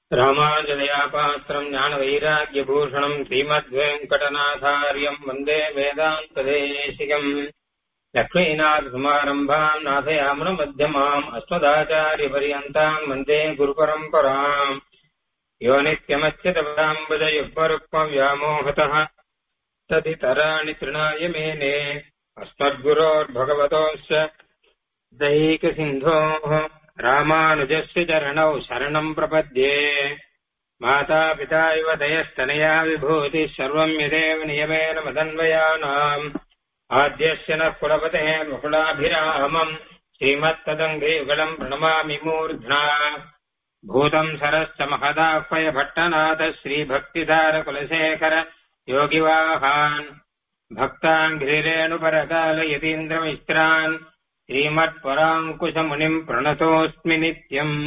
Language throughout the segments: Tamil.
ராமாஜலயாபாத்திரம் ஞான வைராக்கியபூஷணம் ஸ்ரீமத்வேங்கடநாதாரியம் வந்தே வேதாந்ததேசிகம் லக்ஷ்மீநாதசமாரம்பாம் நாதயாமன மத்தியமாம் அஸ்மதாச்சாரியபரியந்தாம் வந்தே குருபரம்பராம் யோ நித்யமச்சிதபதாம்புஜயுக்மருக்ம व्यामोहतः तदितराणि तृणाय मेने अस्मद्गुरोर्भगवतोऽस्य दैकसिन्धोः रामानुजस्य चरणौ शरणम् प्रपद्ये मातापिता इव दयस्तनया विभूतिः सर्वम् यदेव नियमेन मदन्वयानाम् आद्यस्य नः कुलपतेः मुकुलाभिरामम् श्रीमत्तदङ्घ्रियुगलम् प्रणमामि मूर्ध्ना भूतम् सरश्च महदाह्वय भट्टनाथ श्रीभक्तिधारकुलशेखर योगिवाहान् भक्ताङ्घ्रिरेणुपरकाल यतीन्द्रमित्रान् श्रीमत्पराङ्कुशमुनिम् प्रणतोऽस्मि नित्यम्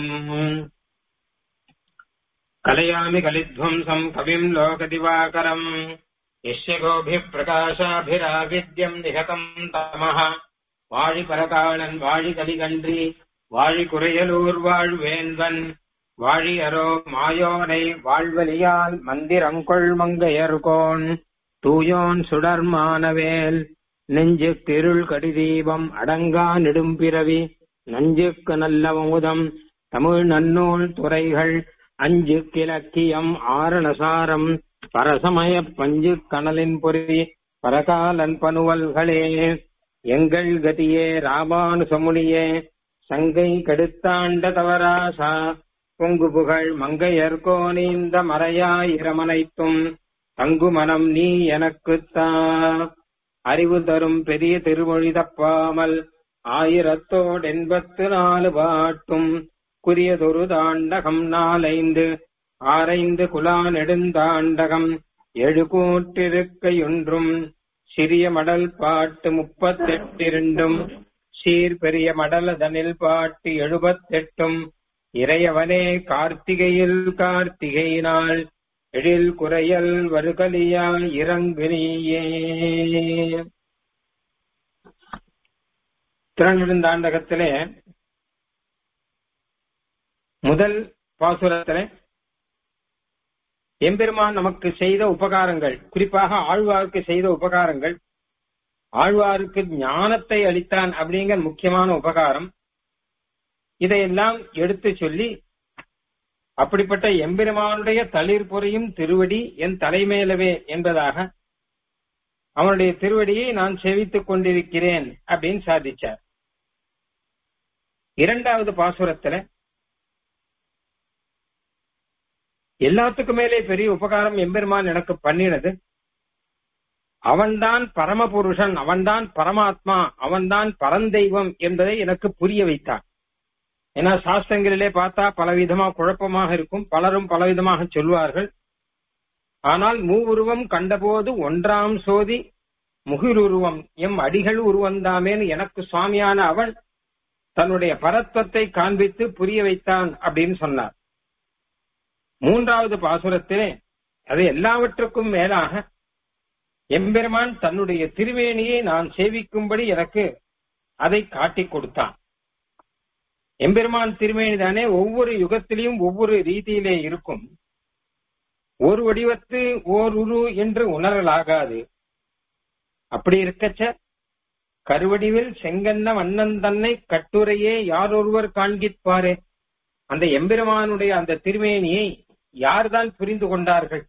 कलयामि कलिध्वंसम् कविम् लोकदिवाकरम् यस्य गोभिः प्रकाशाभिराविद्यम् निहतम् तमः வாழிபரகாளன் வாழி கலிகன்றி வாழி குறையலூர் வாழ்வேன்பன் வாழியரோ மாயோனை வாழ்வலியால் மந்திரங்கொள் மங்கையர்கோன் தூயோன் சுடர்மானவேல் நெஞ்சுக்கு இருள் கடிதீபம் அடங்கா நெடும்பிறவி நஞ்சுக்கு நல்ல அமுதம் தமிழ் நன்னூல் துறைகள் அஞ்சு கிழக்கியம் ஆரணசாரம் பரசமய பஞ்சு கனலின் பொறி பரகாலன் பனுவல்களே எங்கள் கதியே ராமானுசமுனியே சங்கை கெடுத்தாண்ட தவராசா பொங்கு புகழ் மங்கையர்கோனீந்த மறையாயிரமனைத்தும் தங்கு மனம் நீ எனக்குத்தா அறிவு தரும் பெரிய திருமொழி தப்பாமல் ஆயிரத்தோடு எண்பத்து நாலு பாட்டும் குறியதொரு தாண்டகம் நாலைந்து ஆரைந்து குலா நெடுந்தாண்டகம் எழு கூட்டிருக்கையொன்றும் சிறிய மடல் பாட்டு முப்பத்தெட்டிரண்டும் சீர் பெரிய மடலதனில் பாட்டு எழுபத்தெட்டும் இறையவனே கார்த்திகையில் கார்த்திகை நாள் எழில் குறையல் வருகலியால் இறங்குனியே திறனிருந்தாண்டகத்திலே முதல் பாசுரத்திலே எம்பெருமான் நமக்கு செய்த உபகாரங்கள் குறிப்பாக ஆழ்வாருக்கு செய்த உபகாரங்கள் ஆழ்வாருக்கு ஞானத்தை அளித்தான் அப்படிங்கிற முக்கியமான உபகாரம் இதையெல்லாம் எடுத்து சொல்லி அப்படிப்பட்ட எம்பெருமானுடைய தளிர் பொறையும் திருவடி என் தலைமேலவே என்பதாக அவனுடைய திருவடியை நான் செவித்துக் கொண்டிருக்கிறேன் அப்படின்னு சாதிச்சார் இரண்டாவது பாசுரத்துல எல்லாத்துக்கும் மேலே பெரிய உபகாரம் எம்பெருமான் எனக்கு பண்ணினது அவன்தான் பரமபுருஷன் அவன்தான் பரமாத்மா அவன்தான் பரந்தெய்வம் என்பதை எனக்கு புரிய வைத்தான் ஏன்னா சாஸ்திரங்களிலே பார்த்தா பலவிதமா குழப்பமாக இருக்கும் பலரும் பலவிதமாக சொல்வார்கள் ஆனால் மூவுருவம் கண்டபோது ஒன்றாம் சோதி முகிருருவம் எம் அடிகள் உருவந்தாமேன்னு எனக்கு சுவாமியான அவன் தன்னுடைய பரத்வத்தை காண்பித்து புரிய வைத்தான் அப்படின்னு சொன்னார் மூன்றாவது பாசுரத்திலே அது எல்லாவற்றுக்கும் மேலாக எம்பெருமான் தன்னுடைய திருவேணியை நான் சேவிக்கும்படி எனக்கு அதை காட்டிக் கொடுத்தான் எம்பெருமான் திருமேனி தானே ஒவ்வொரு யுகத்திலையும் ஒவ்வொரு ரீதியிலே இருக்கும் ஒரு வடிவத்து ஓர் உரு என்று உணரலாகாது அப்படி இருக்கச்ச கருவடிவில் செங்கன்ன வண்ணன் தன்னை கட்டுரையே யாரொருவர் காண்கிப்பாரே அந்த எம்பெருமானுடைய அந்த திருமேனியை யார்தான் புரிந்து கொண்டார்கள்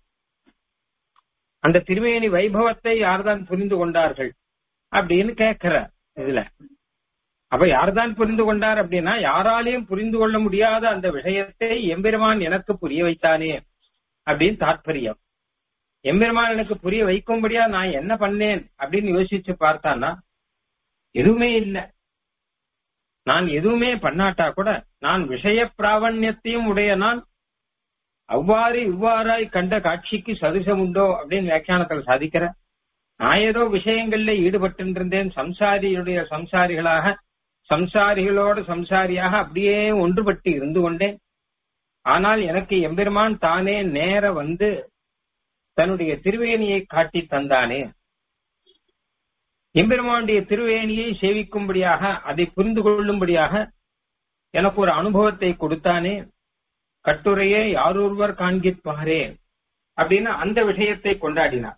அந்த திருமேனி வைபவத்தை யார்தான் புரிந்து கொண்டார்கள் அப்படின்னு கேட்கிறார் இதுல அப்ப யார்தான் புரிந்து கொண்டார் அப்படின்னா யாராலையும் புரிந்து கொள்ள முடியாத அந்த விஷயத்தை எம்பெருமான் எனக்கு புரிய வைத்தானே அப்படின்னு தாற்பயம் எம்பெருமான் எனக்கு புரிய வைக்கும்படியா நான் என்ன பண்ணேன் அப்படின்னு யோசிச்சு பார்த்தான்னா எதுவுமே இல்லை நான் எதுவுமே பண்ணாட்டா கூட நான் விஷய பிராவண்யத்தையும் உடைய நான் அவ்வாறு இவ்வாறாய் கண்ட காட்சிக்கு சதுசம் உண்டோ அப்படின்னு வியாக்கியானத்தில் சாதிக்கிற நான் ஏதோ விஷயங்கள்ல ஈடுபட்டு இருந்தேன் சம்சாரியுடைய சம்சாரிகளாக சம்சாரிகளோடு சம்சாரியாக அப்படியே ஒன்றுபட்டு இருந்து கொண்டேன் ஆனால் எனக்கு எம்பெருமான் தானே நேர வந்து தன்னுடைய திருவேணியை காட்டி தந்தானே எம்பெருமானுடைய திருவேணியை சேவிக்கும்படியாக அதை புரிந்து கொள்ளும்படியாக எனக்கு ஒரு அனுபவத்தை கொடுத்தானே கட்டுரையே யாரொருவர் காண்கிற்பாரே அப்படின்னு அந்த விஷயத்தை கொண்டாடினார்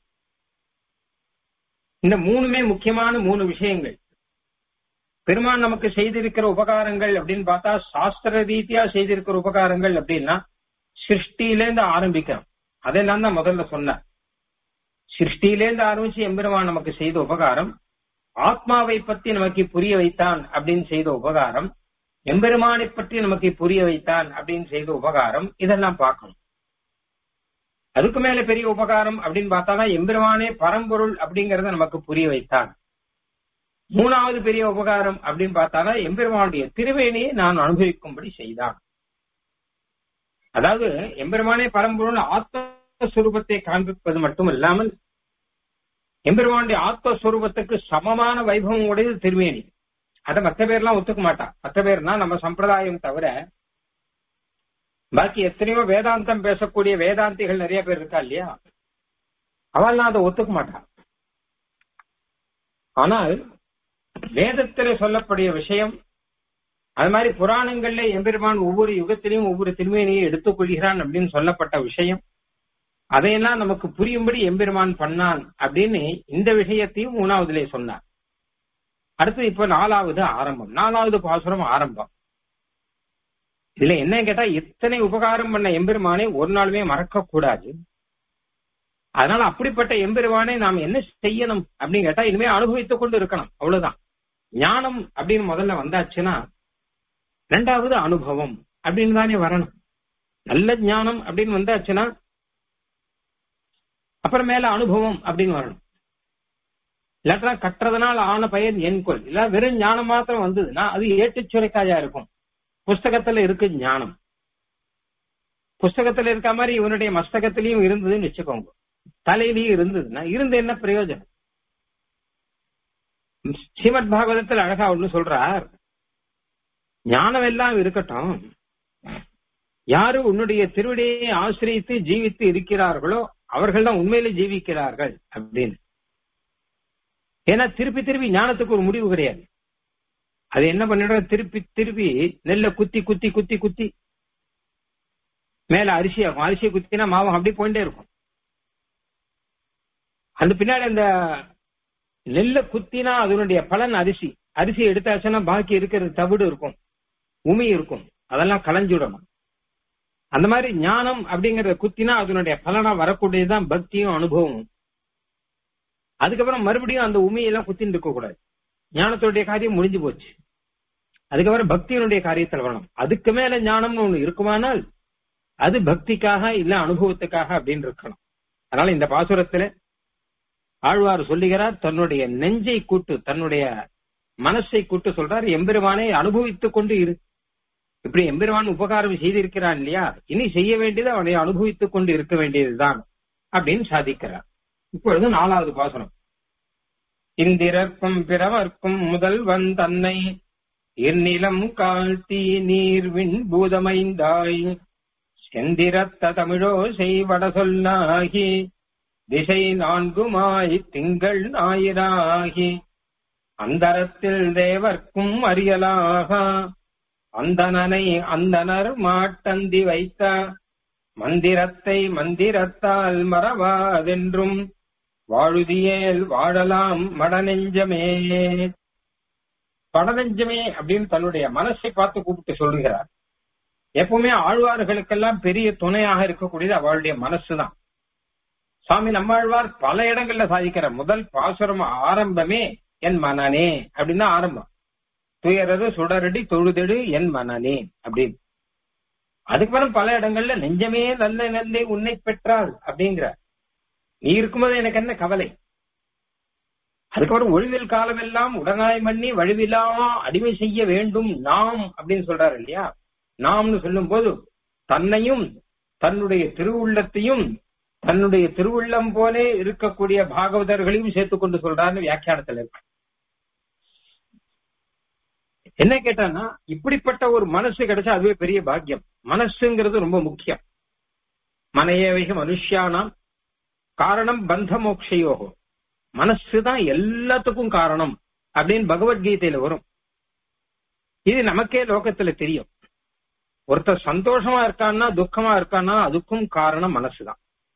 இந்த மூணுமே முக்கியமான மூணு விஷயங்கள் பெருமான் நமக்கு செய்திருக்கிற உபகாரங்கள் அப்படின்னு பார்த்தா சாஸ்திர ரீதியா செய்திருக்கிற உபகாரங்கள் அப்படின்னா சிருஷ்டியிலேருந்து ஆரம்பிக்கிறோம் அதெல்லாம் தான் முதல்ல சொன்னார் சிருஷ்டியிலேருந்து ஆரம்பிச்சு எம்பெருமான் நமக்கு செய்த உபகாரம் ஆத்மாவை பத்தி நமக்கு புரிய வைத்தான் அப்படின்னு செய்த உபகாரம் எம்பெருமானை பற்றி நமக்கு புரிய வைத்தான் அப்படின்னு செய்த உபகாரம் இதெல்லாம் பார்க்கணும் அதுக்கு மேல பெரிய உபகாரம் அப்படின்னு பார்த்தாதான் எம்பெருமானே பரம்பொருள் அப்படிங்கறத நமக்கு புரிய வைத்தான் மூணாவது பெரிய உபகாரம் அப்படின்னு பார்த்தாதான் எம்பெருமானுடைய திருவேணியை நான் அனுபவிக்கும்படி செய்தான் அதாவது எம்பெருமானே பரம்பொருள் ஆத்மஸ்வரூபத்தை காண்பிப்பது மட்டும் இல்லாமல் எம்பெருமானுடைய ஆத்மஸ்வரூபத்துக்கு சமமான வைபவம் உடையது திருவேணி அதை மற்ற பேர்லாம் ஒத்துக்க மாட்டா மற்ற பேர்னா நம்ம சம்பிரதாயம் தவிர பாக்கி எத்தனையோ வேதாந்தம் பேசக்கூடிய வேதாந்திகள் நிறைய பேர் இருக்கா இல்லையா அவள்லாம் அதை ஒத்துக்க மாட்டா ஆனால் வேதத்திலே சொல்லக்கூடிய விஷயம் அது மாதிரி புராணங்கள்ல எம்பெருமான் ஒவ்வொரு யுகத்திலையும் ஒவ்வொரு திருமேனியை எடுத்துக் கொள்கிறான் அப்படின்னு சொல்லப்பட்ட விஷயம் அதையெல்லாம் நமக்கு புரியும்படி எம்பெருமான் பண்ணான் அப்படின்னு இந்த விஷயத்தையும் மூணாவதுலே சொன்னார் அடுத்து இப்ப நாலாவது ஆரம்பம் நாலாவது பாசுரம் ஆரம்பம் இதுல என்ன கேட்டா எத்தனை உபகாரம் பண்ண எம்பெருமானை ஒரு நாளுமே மறக்க கூடாது அதனால அப்படிப்பட்ட எம்பெருமானை நாம் என்ன செய்யணும் அப்படின்னு கேட்டா இனிமே அனுபவித்துக் கொண்டு இருக்கணும் அவ்வளவுதான் ஞானம் அப்படின்னு முதல்ல வந்தாச்சுன்னா ரெண்டாவது அனுபவம் அப்படின்னு தானே வரணும் நல்ல ஞானம் அப்படின்னு வந்தாச்சுன்னா அப்புறம் மேல அனுபவம் அப்படின்னு வரணும் இல்லாட்டா கட்டுறதுனால ஆன பயன் என் கொள் இல்ல வெறும் ஞானம் மாத்திரம் வந்ததுன்னா அது ஏட்டுச் சுரைக்காயா இருக்கும் புஸ்தகத்துல இருக்கு ஞானம் புஸ்தகத்துல இருக்க மாதிரி இவனுடைய மஸ்தகத்திலையும் இருந்ததுன்னு வச்சுக்கோங்க தலையிலையும் இருந்ததுன்னா இருந்து என்ன பிரயோஜனம் ஸ்ரீமத் பாகவதத்தில் அழகா ஒண்ணு சொல்றார் ஞானம் எல்லாம் இருக்கட்டும் யாரு உன்னுடைய திருவிடையை ஆசிரியத்து ஜீவித்து இருக்கிறார்களோ அவர்கள் தான் உண்மையிலே ஜீவிக்கிறார்கள் அப்படின்னு ஏன்னா திருப்பி திருப்பி ஞானத்துக்கு ஒரு முடிவு கிடையாது அது என்ன பண்ணிடும் திருப்பி திருப்பி நெல்ல குத்தி குத்தி குத்தி குத்தி மேல அரிசி ஆகும் அரிசியை குத்தினா மாவும் அப்படி போயிட்டே இருக்கும் அந்த பின்னாடி அந்த நெல்ல குத்தினா அதனுடைய பலன் அரிசி அரிசி எடுத்தாச்சுன்னா பாக்கி இருக்கிறது தவிடு இருக்கும் உமி இருக்கும் அதெல்லாம் களைஞ்சுடணும் அந்த மாதிரி ஞானம் அப்படிங்கறத குத்தினா அதனுடைய பலனா வரக்கூடியதுதான் பக்தியும் அனுபவமும் அதுக்கப்புறம் மறுபடியும் அந்த உமையெல்லாம் குத்தின்னு இருக்க கூடாது ஞானத்துடைய காரியம் முடிஞ்சு போச்சு அதுக்கப்புறம் பக்தியினுடைய காரியத்தில் வரணும் அதுக்கு மேல ஞானம்னு ஒண்ணு இருக்குமானால் அது பக்திக்காக இல்ல அனுபவத்துக்காக அப்படின்னு இருக்கணும் அதனால இந்த பாசுரத்துல ஆழ்வார் சொல்லுகிறார் தன்னுடைய நெஞ்சை கூட்டு தன்னுடைய மனசை கூட்டு சொல்றார் எம்பெருமானை அனுபவித்துக் கொண்டு இரு இப்படி எம்பெருமான் உபகாரம் செய்திருக்கிறான் இல்லையா இனி செய்ய வேண்டியது அவனை அனுபவித்துக் கொண்டு இருக்க வேண்டியதுதான் அப்படின்னு சாதிக்கிறார் இப்பொழுது நாலாவது பாசனம் இந்திரர்க்கும் பிறவர்க்கும் முதல்வன் தன்னை இந்நிலம் காழ்த்தி நீர்வின் பூதமைந்தாய் செந்திரத்த தமிழோ செய்வட சொல்லாகி திசை நான்குமாய் திங்கள் ஞாயிறாகி அந்தரத்தில் தேவர்க்கும் அறியலாக அந்தனனை அந்தனர் மாட்டந்தி வைத்த மந்திரத்தை மந்திரத்தால் மறவாதென்றும் வாழுதியேல் வாழலாம் மடநெஞ்சமே மடநெஞ்சமே அப்படின்னு தன்னுடைய மனசை பார்த்து கூப்பிட்டு சொல்லுகிறார் எப்பவுமே ஆழ்வார்களுக்கெல்லாம் பெரிய துணையாக இருக்கக்கூடியது அவளுடைய மனசுதான் சுவாமி நம்மாழ்வார் பல இடங்கள்ல சாதிக்கிறார் முதல் பாசுரம் ஆரம்பமே என் மனனே அப்படின்னு தான் ஆரம்பம் துயரது சுடரடி தொழுதெடு என் மனனே அப்படின்னு அதுக்கப்புறம் பல இடங்கள்ல நெஞ்சமே நல்ல நல்லே உன்னை பெற்றாள் அப்படிங்கிற நீ இருக்கும்போது எனக்கு என்ன கவலை அதுக்கப்புறம் ஒழிவில் காலமெல்லாம் உடனாய் மண்ணி வழுவிலா அடிமை செய்ய வேண்டும் நாம் அப்படின்னு சொல்றாரு இல்லையா நாம்னு சொல்லும் போது தன்னையும் தன்னுடைய திருவுள்ளத்தையும் தன்னுடைய திருவுள்ளம் போலே இருக்கக்கூடிய பாகவதர்களையும் சேர்த்துக்கொண்டு சொல்றாருன்னு வியாக்கியானத்துல இருக்கு என்ன கேட்டான்னா இப்படிப்பட்ட ஒரு மனசு கிடைச்சா அதுவே பெரிய பாக்கியம் மனசுங்கிறது ரொம்ப முக்கியம் மனையவைக மனுஷியானாம் காரணம் பந்த மோக்ஷயோகம் மனசுதான் எல்லாத்துக்கும் காரணம் அப்படின்னு பகவத்கீதையில வரும் இது நமக்கே லோகத்துல தெரியும் ஒருத்தர் சந்தோஷமா இருக்கான்னா துக்கமா இருக்கான்னா அதுக்கும் காரணம் மனசுதான்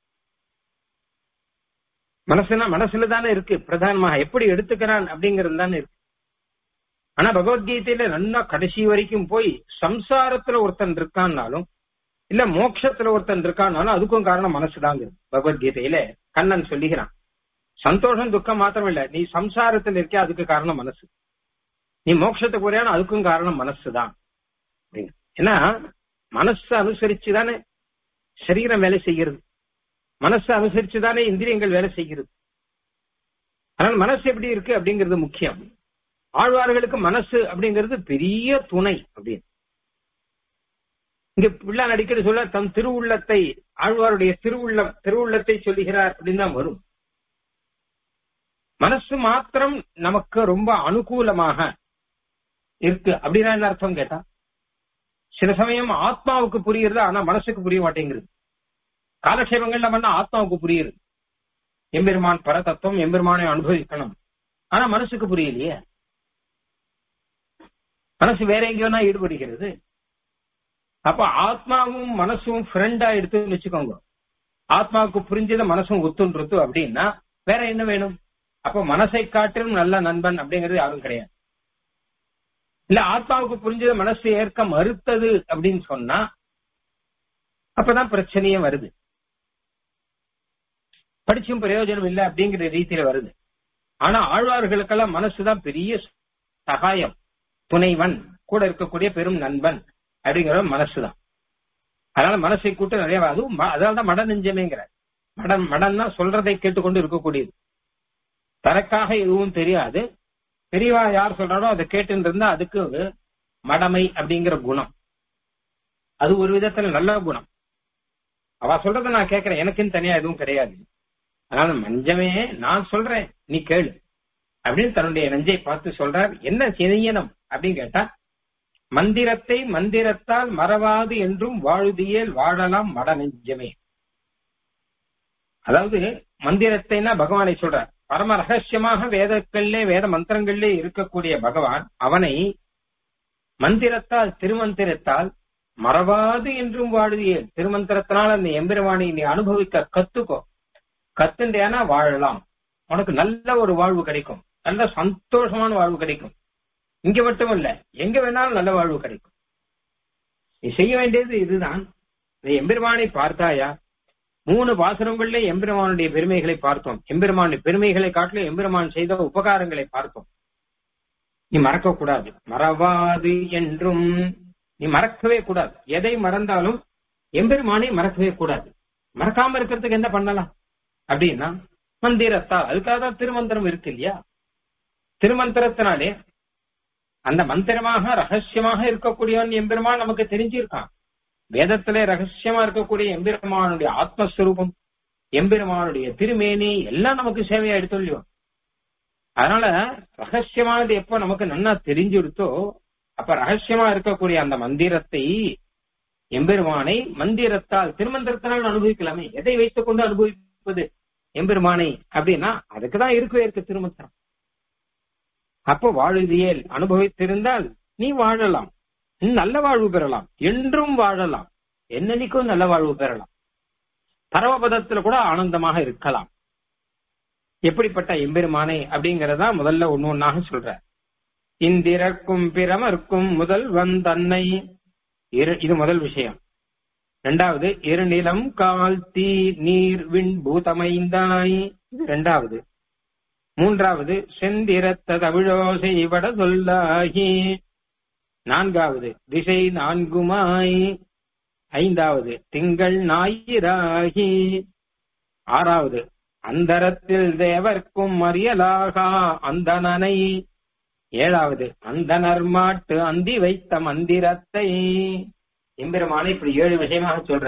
மனசுனா மனசுல தானே இருக்கு பிரதானமாக எப்படி எடுத்துக்கிறான் அப்படிங்கிறது தானே இருக்கு ஆனா பகவத்கீதையில நல்லா கடைசி வரைக்கும் போய் சம்சாரத்துல ஒருத்தன் இருக்கான்னாலும் இல்ல மோட்சத்துல ஒருத்தன் இருக்கான்னாலும் அதுக்கும் காரணம் மனசுதாங்க பகவத்கீதையில கண்ணன் சொல்லுகிறான் சந்தோஷம் துக்கம் மாத்திரம் இல்ல நீ சம்சாரத்துல இருக்க அதுக்கு காரணம் மனசு நீ மோட்சத்துக்கு போறியான அதுக்கும் காரணம் மனசுதான் ஏன்னா மனசு அனுசரிச்சு தானே சரீரம் வேலை செய்கிறது மனசு அனுசரிச்சு தானே இந்திரியங்கள் வேலை செய்கிறது அதனால மனசு எப்படி இருக்கு அப்படிங்கிறது முக்கியம் ஆழ்வார்களுக்கு மனசு அப்படிங்கிறது பெரிய துணை அப்படின்னு இங்க பிள்ளை அடிக்கடி சொல்ல தம் திருவுள்ளத்தை ஆழ்வாருடைய திருவுள்ளம் திருவுள்ளத்தை சொல்லுகிறார் அப்படின்னு தான் வரும் மனசு மாத்திரம் நமக்கு ரொம்ப அனுகூலமாக இருக்கு அப்படின்னா என்ன அர்த்தம் கேட்டா சில சமயம் ஆத்மாவுக்கு புரியுறது ஆனா மனசுக்கு புரிய மாட்டேங்கிறது காலக்ஷேபங்கள்ல பண்ணா ஆத்மாவுக்கு புரியுது எம்பெருமான் பரதத்துவம் எம்பெருமானை அனுபவிக்கணும் ஆனா மனசுக்கு புரியலையே மனசு வேற எங்கேயோனா ஈடுபடுகிறது அப்ப ஆத்மாவும் மனசும் ஃப்ரெண்டா எடுத்துன்னு வச்சுக்கோங்க ஆத்மாவுக்கு புரிஞ்சத மனசும் ஒத்துன்றது அப்படின்னா வேற என்ன வேணும் அப்ப மனசை காட்டிலும் நல்ல நண்பன் அப்படிங்கிறது யாரும் கிடையாது இல்ல ஆத்மாவுக்கு புரிஞ்சத மனசு ஏற்க மறுத்தது அப்படின்னு சொன்னா அப்பதான் பிரச்சனையே வருது படிச்சும் பிரயோஜனம் இல்லை அப்படிங்கிற ரீதியில வருது ஆனா ஆழ்வார்களுக்கெல்லாம் மனசுதான் பெரிய சகாயம் துணைவன் கூட இருக்கக்கூடிய பெரும் நண்பன் அப்படிங்கிற மனசுதான் அதனால மனசை கூட்டு நிறைய அதுவும் அதனாலதான் மட நெஞ்சமேங்கிற மடம் மடம்னா சொல்றதை கேட்டுக்கொண்டு இருக்கக்கூடியது தனக்காக எதுவும் தெரியாது பெரியவா யார் சொல்றாரோ அதை கேட்டு இருந்தா அதுக்கு மடமை அப்படிங்கிற குணம் அது ஒரு விதத்துல நல்ல குணம் அவ சொல்றத நான் கேட்கிறேன் எனக்குன்னு தனியா எதுவும் கிடையாது அதனால மஞ்சமே நான் சொல்றேன் நீ கேளு அப்படின்னு தன்னுடைய நெஞ்சை பார்த்து சொல்றார் என்ன செய்யணும் அப்படின்னு கேட்டா மந்திரத்தை மந்திரத்தால் மறவாது என்றும் வாழுதியல் வாழலாம் மட நெஞ்சமே அதாவது மந்திரத்தைனா பகவானை சொல்றார் பரம ரகசியமாக வேதக்கள்லே வேத மந்திரங்களிலே இருக்கக்கூடிய பகவான் அவனை மந்திரத்தால் திருமந்திரத்தால் மறவாது என்றும் வாழுதியல் திருமந்திரத்தினால் அந்த எம்பெருவானை நீ அனுபவிக்க கத்துக்கோ கத்துண்டேனா வாழலாம் உனக்கு நல்ல ஒரு வாழ்வு கிடைக்கும் நல்ல சந்தோஷமான வாழ்வு கிடைக்கும் இங்க மட்டும் இல்ல எங்க வேணாலும் நல்ல வாழ்வு கிடைக்கும் நீ செய்ய வேண்டியது இதுதான் நீ எம்பெருமானை பார்த்தாயா மூணு பாசுரங்கள்ல எம்பெருமானுடைய பெருமைகளை பார்த்தோம் எம்பெருமானுடைய பெருமைகளை காட்டிலும் எம்பெருமான் செய்த உபகாரங்களை பார்த்தோம் நீ மறக்க கூடாது மறவாது என்றும் நீ மறக்கவே கூடாது எதை மறந்தாலும் எம்பெருமானை மறக்கவே கூடாது மறக்காம இருக்கிறதுக்கு என்ன பண்ணலாம் அப்படின்னா மந்திரத்தால் அதுக்காக தான் திருமந்திரம் இருக்கு இல்லையா திருமந்திரத்தினாலே அந்த மந்திரமாக ரகசியமாக இருக்கக்கூடியவன் எம்பெருமான் நமக்கு தெரிஞ்சிருக்கான் வேதத்திலே ரகசியமா இருக்கக்கூடிய எம்பெருமானுடைய ஆத்மஸ்வரூபம் எம்பெருமானுடைய திருமேனி எல்லாம் நமக்கு சேவையா எடுத்துள்ளோம் அதனால ரகசியமானது எப்ப நமக்கு நன்னா தெரிஞ்சுடுத்தோ அப்ப ரகசியமா இருக்கக்கூடிய அந்த மந்திரத்தை எம்பெருமானை மந்திரத்தால் திருமந்திரத்தினால் அனுபவிக்கலாமே எதை வைத்துக் கொண்டு அனுபவிப்பது எம்பெருமானை அப்படின்னா அதுக்குதான் இருக்கவே இருக்கு திருமந்திரம் அப்போ வாழுதியல் அனுபவித்திருந்தால் நீ வாழலாம் நல்ல வாழ்வு பெறலாம் என்றும் வாழலாம் என்னன்னைக்கும் நல்ல வாழ்வு பெறலாம் பரமபதத்துல கூட ஆனந்தமாக இருக்கலாம் எப்படிப்பட்ட எம்பெருமானை அப்படிங்கறதா முதல்ல ஒன்னு ஒன்னாக சொல்ற இந்திரக்கும் பிரமர்க்கும் முதல் வந்தன்னை இது முதல் விஷயம் இரண்டாவது இருநிலம் கால் தீ நீர் விண் பூதமைந்தாய் இது இரண்டாவது மூன்றாவது செந்திரத்த தமிழோசை வட சொல்லாகி நான்காவது திசை நான்குமாய் ஐந்தாவது திங்கள் ஞாயிறாகி ஆறாவது அந்தரத்தில் தேவர்க்கும் அறியலாகா அந்தனனை ஏழாவது அந்தனர் மாட்டு அந்தி வைத்த மந்திரத்தை எம்பெருமானை இப்படி ஏழு விஷயமாக சொல்ற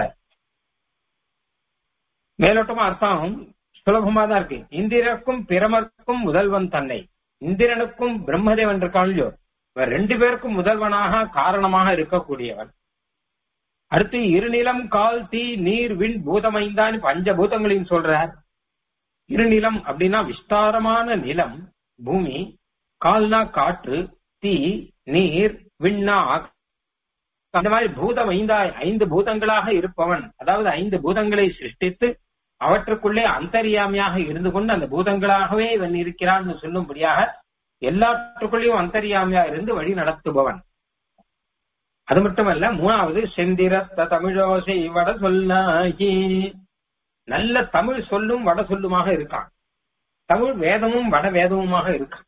மேலோட்டமா அர்த்தம் சுலபமா தான் இருக்கு இந்திரனுக்கும் பிரமருக்கும் முதல்வன் தன்னை இந்திரனுக்கும் பிரம்மதேவன் இருக்கான்லையோ இவர் ரெண்டு பேருக்கும் முதல்வனாக காரணமாக இருக்கக்கூடியவன் அடுத்து இருநிலம் கால் தீ நீர் விண் பூதமைந்தான் பஞ்சபூதங்களையும் சொல்றார் இருநிலம் அப்படின்னா விஸ்தாரமான நிலம் பூமி கால்னா காற்று தீ நீர் விண்ணா அந்த மாதிரி பூதம் ஐந்தாய் ஐந்து பூதங்களாக இருப்பவன் அதாவது ஐந்து பூதங்களை சிருஷ்டித்து அவற்றுக்குள்ளே அந்தரியாமியாக இருந்து கொண்டு அந்த பூதங்களாகவே இவன் இருக்கிறான்னு சொல்லும்படியாக எல்லாற்றுக்குள்ளேயும் அந்தரியாமியா இருந்து வழி நடத்துபவன் அது மட்டுமல்ல மூணாவது செந்திரத்த தமிழோசை வட சொல்லாகி நல்ல தமிழ் சொல்லும் வட சொல்லுமாக இருக்கான் தமிழ் வேதமும் வட வேதமுமாக இருக்கான்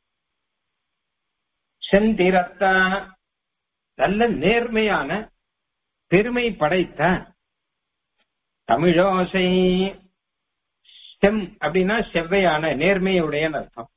செந்திரத்த நல்ல நேர்மையான பெருமை படைத்த தமிழோசை செம் அப்படின்னா செவ்வையான நேர்மையுடைய அர்த்தம்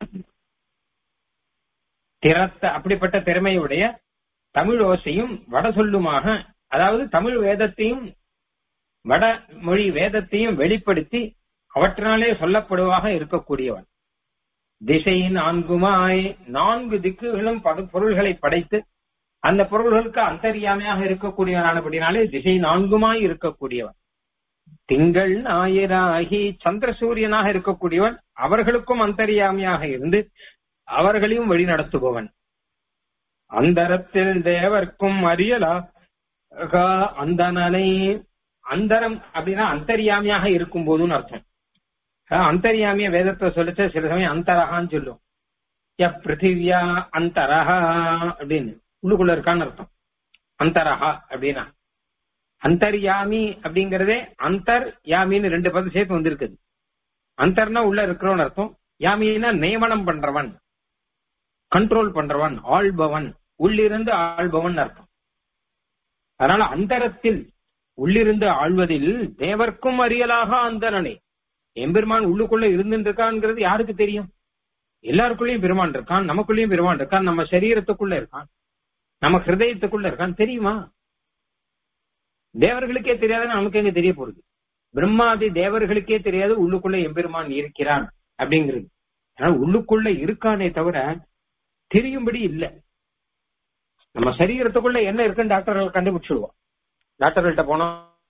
திறத்த அப்படிப்பட்ட திறமையுடைய தமிழ் ஓசையும் வட சொல்லுமாக அதாவது தமிழ் வேதத்தையும் வட மொழி வேதத்தையும் வெளிப்படுத்தி அவற்றினாலே சொல்லப்படுவாக இருக்கக்கூடியவன் திசை நான்குமாய் நான்கு திக்குகளும் பத- பொருள்களை படைத்து அந்த பொருள்களுக்கு அந்தரியாமையாக இருக்கக்கூடியவனானபடினாலே திசை நான்குமாய் இருக்கக்கூடியவன் திங்கள் ஞாயிறாகி சந்திர சூரியனாக இருக்கக்கூடியவன் அவர்களுக்கும் அந்தரியாமையாக இருந்து அவர்களையும் வழி நடத்துபவன் அந்தரத்தில் தேவர்க்கும் அறியலா அந்தனனை அந்தரம் அப்படின்னா அந்தரியாமியாக இருக்கும் போதுன்னு அர்த்தம் அஹ் அந்தரியாமிய வேதத்தை சொல்லிச்ச சில சமயம் அந்தரகான்னு சொல்லும் ய பிருத்திவியா அந்தரஹா அப்படின்னு உள்ளுக்குள்ள இருக்கான்னு அர்த்தம் அந்தரஹா அப்படின்னா அந்தர்யாமி அப்படிங்கறதே அந்தர் யாமின்னு ரெண்டு பதம் சேர்த்து வந்திருக்குது அந்தர்னா உள்ள இருக்கிறவன் அர்த்தம் யாமின்னா நியமனம் பண்றவன் கண்ட்ரோல் பண்றவன் ஆள்பவன் உள்ளிருந்து ஆள்பவன் அர்த்தம் அதனால அந்தரத்தில் உள்ளிருந்து ஆள்வதில் தேவர்க்கும் அறியலாக அந்தரனே எம்பெருமான் உள்ளுக்குள்ள இருந்துட்டு இருக்கான்ங்கிறது யாருக்கு தெரியும் எல்லாருக்குள்ளயும் பெருமான் இருக்கான் நமக்குள்ளயும் பெருமான் இருக்கான் நம்ம சரீரத்துக்குள்ள இருக்கான் நம்ம ஹிருதயத்துக்குள்ள இருக்கான் தெரியுமா தேவர்களுக்கே தெரியாதுன்னு நமக்கு எங்க தெரிய போறது பிரம்மாதி தேவர்களுக்கே தெரியாது உள்ளுக்குள்ள எம்பெருமான் இருக்கிறான் அப்படிங்கிறது ஆனா உள்ளுக்குள்ள இருக்கானே தவிர தெரியும்படி இல்ல நம்ம சரீரத்துக்குள்ள என்ன இருக்குன்னு டாக்டர்கள் கண்டுபிடிச்சிடுவோம் டாக்டர்கள்ட்ட போனோம்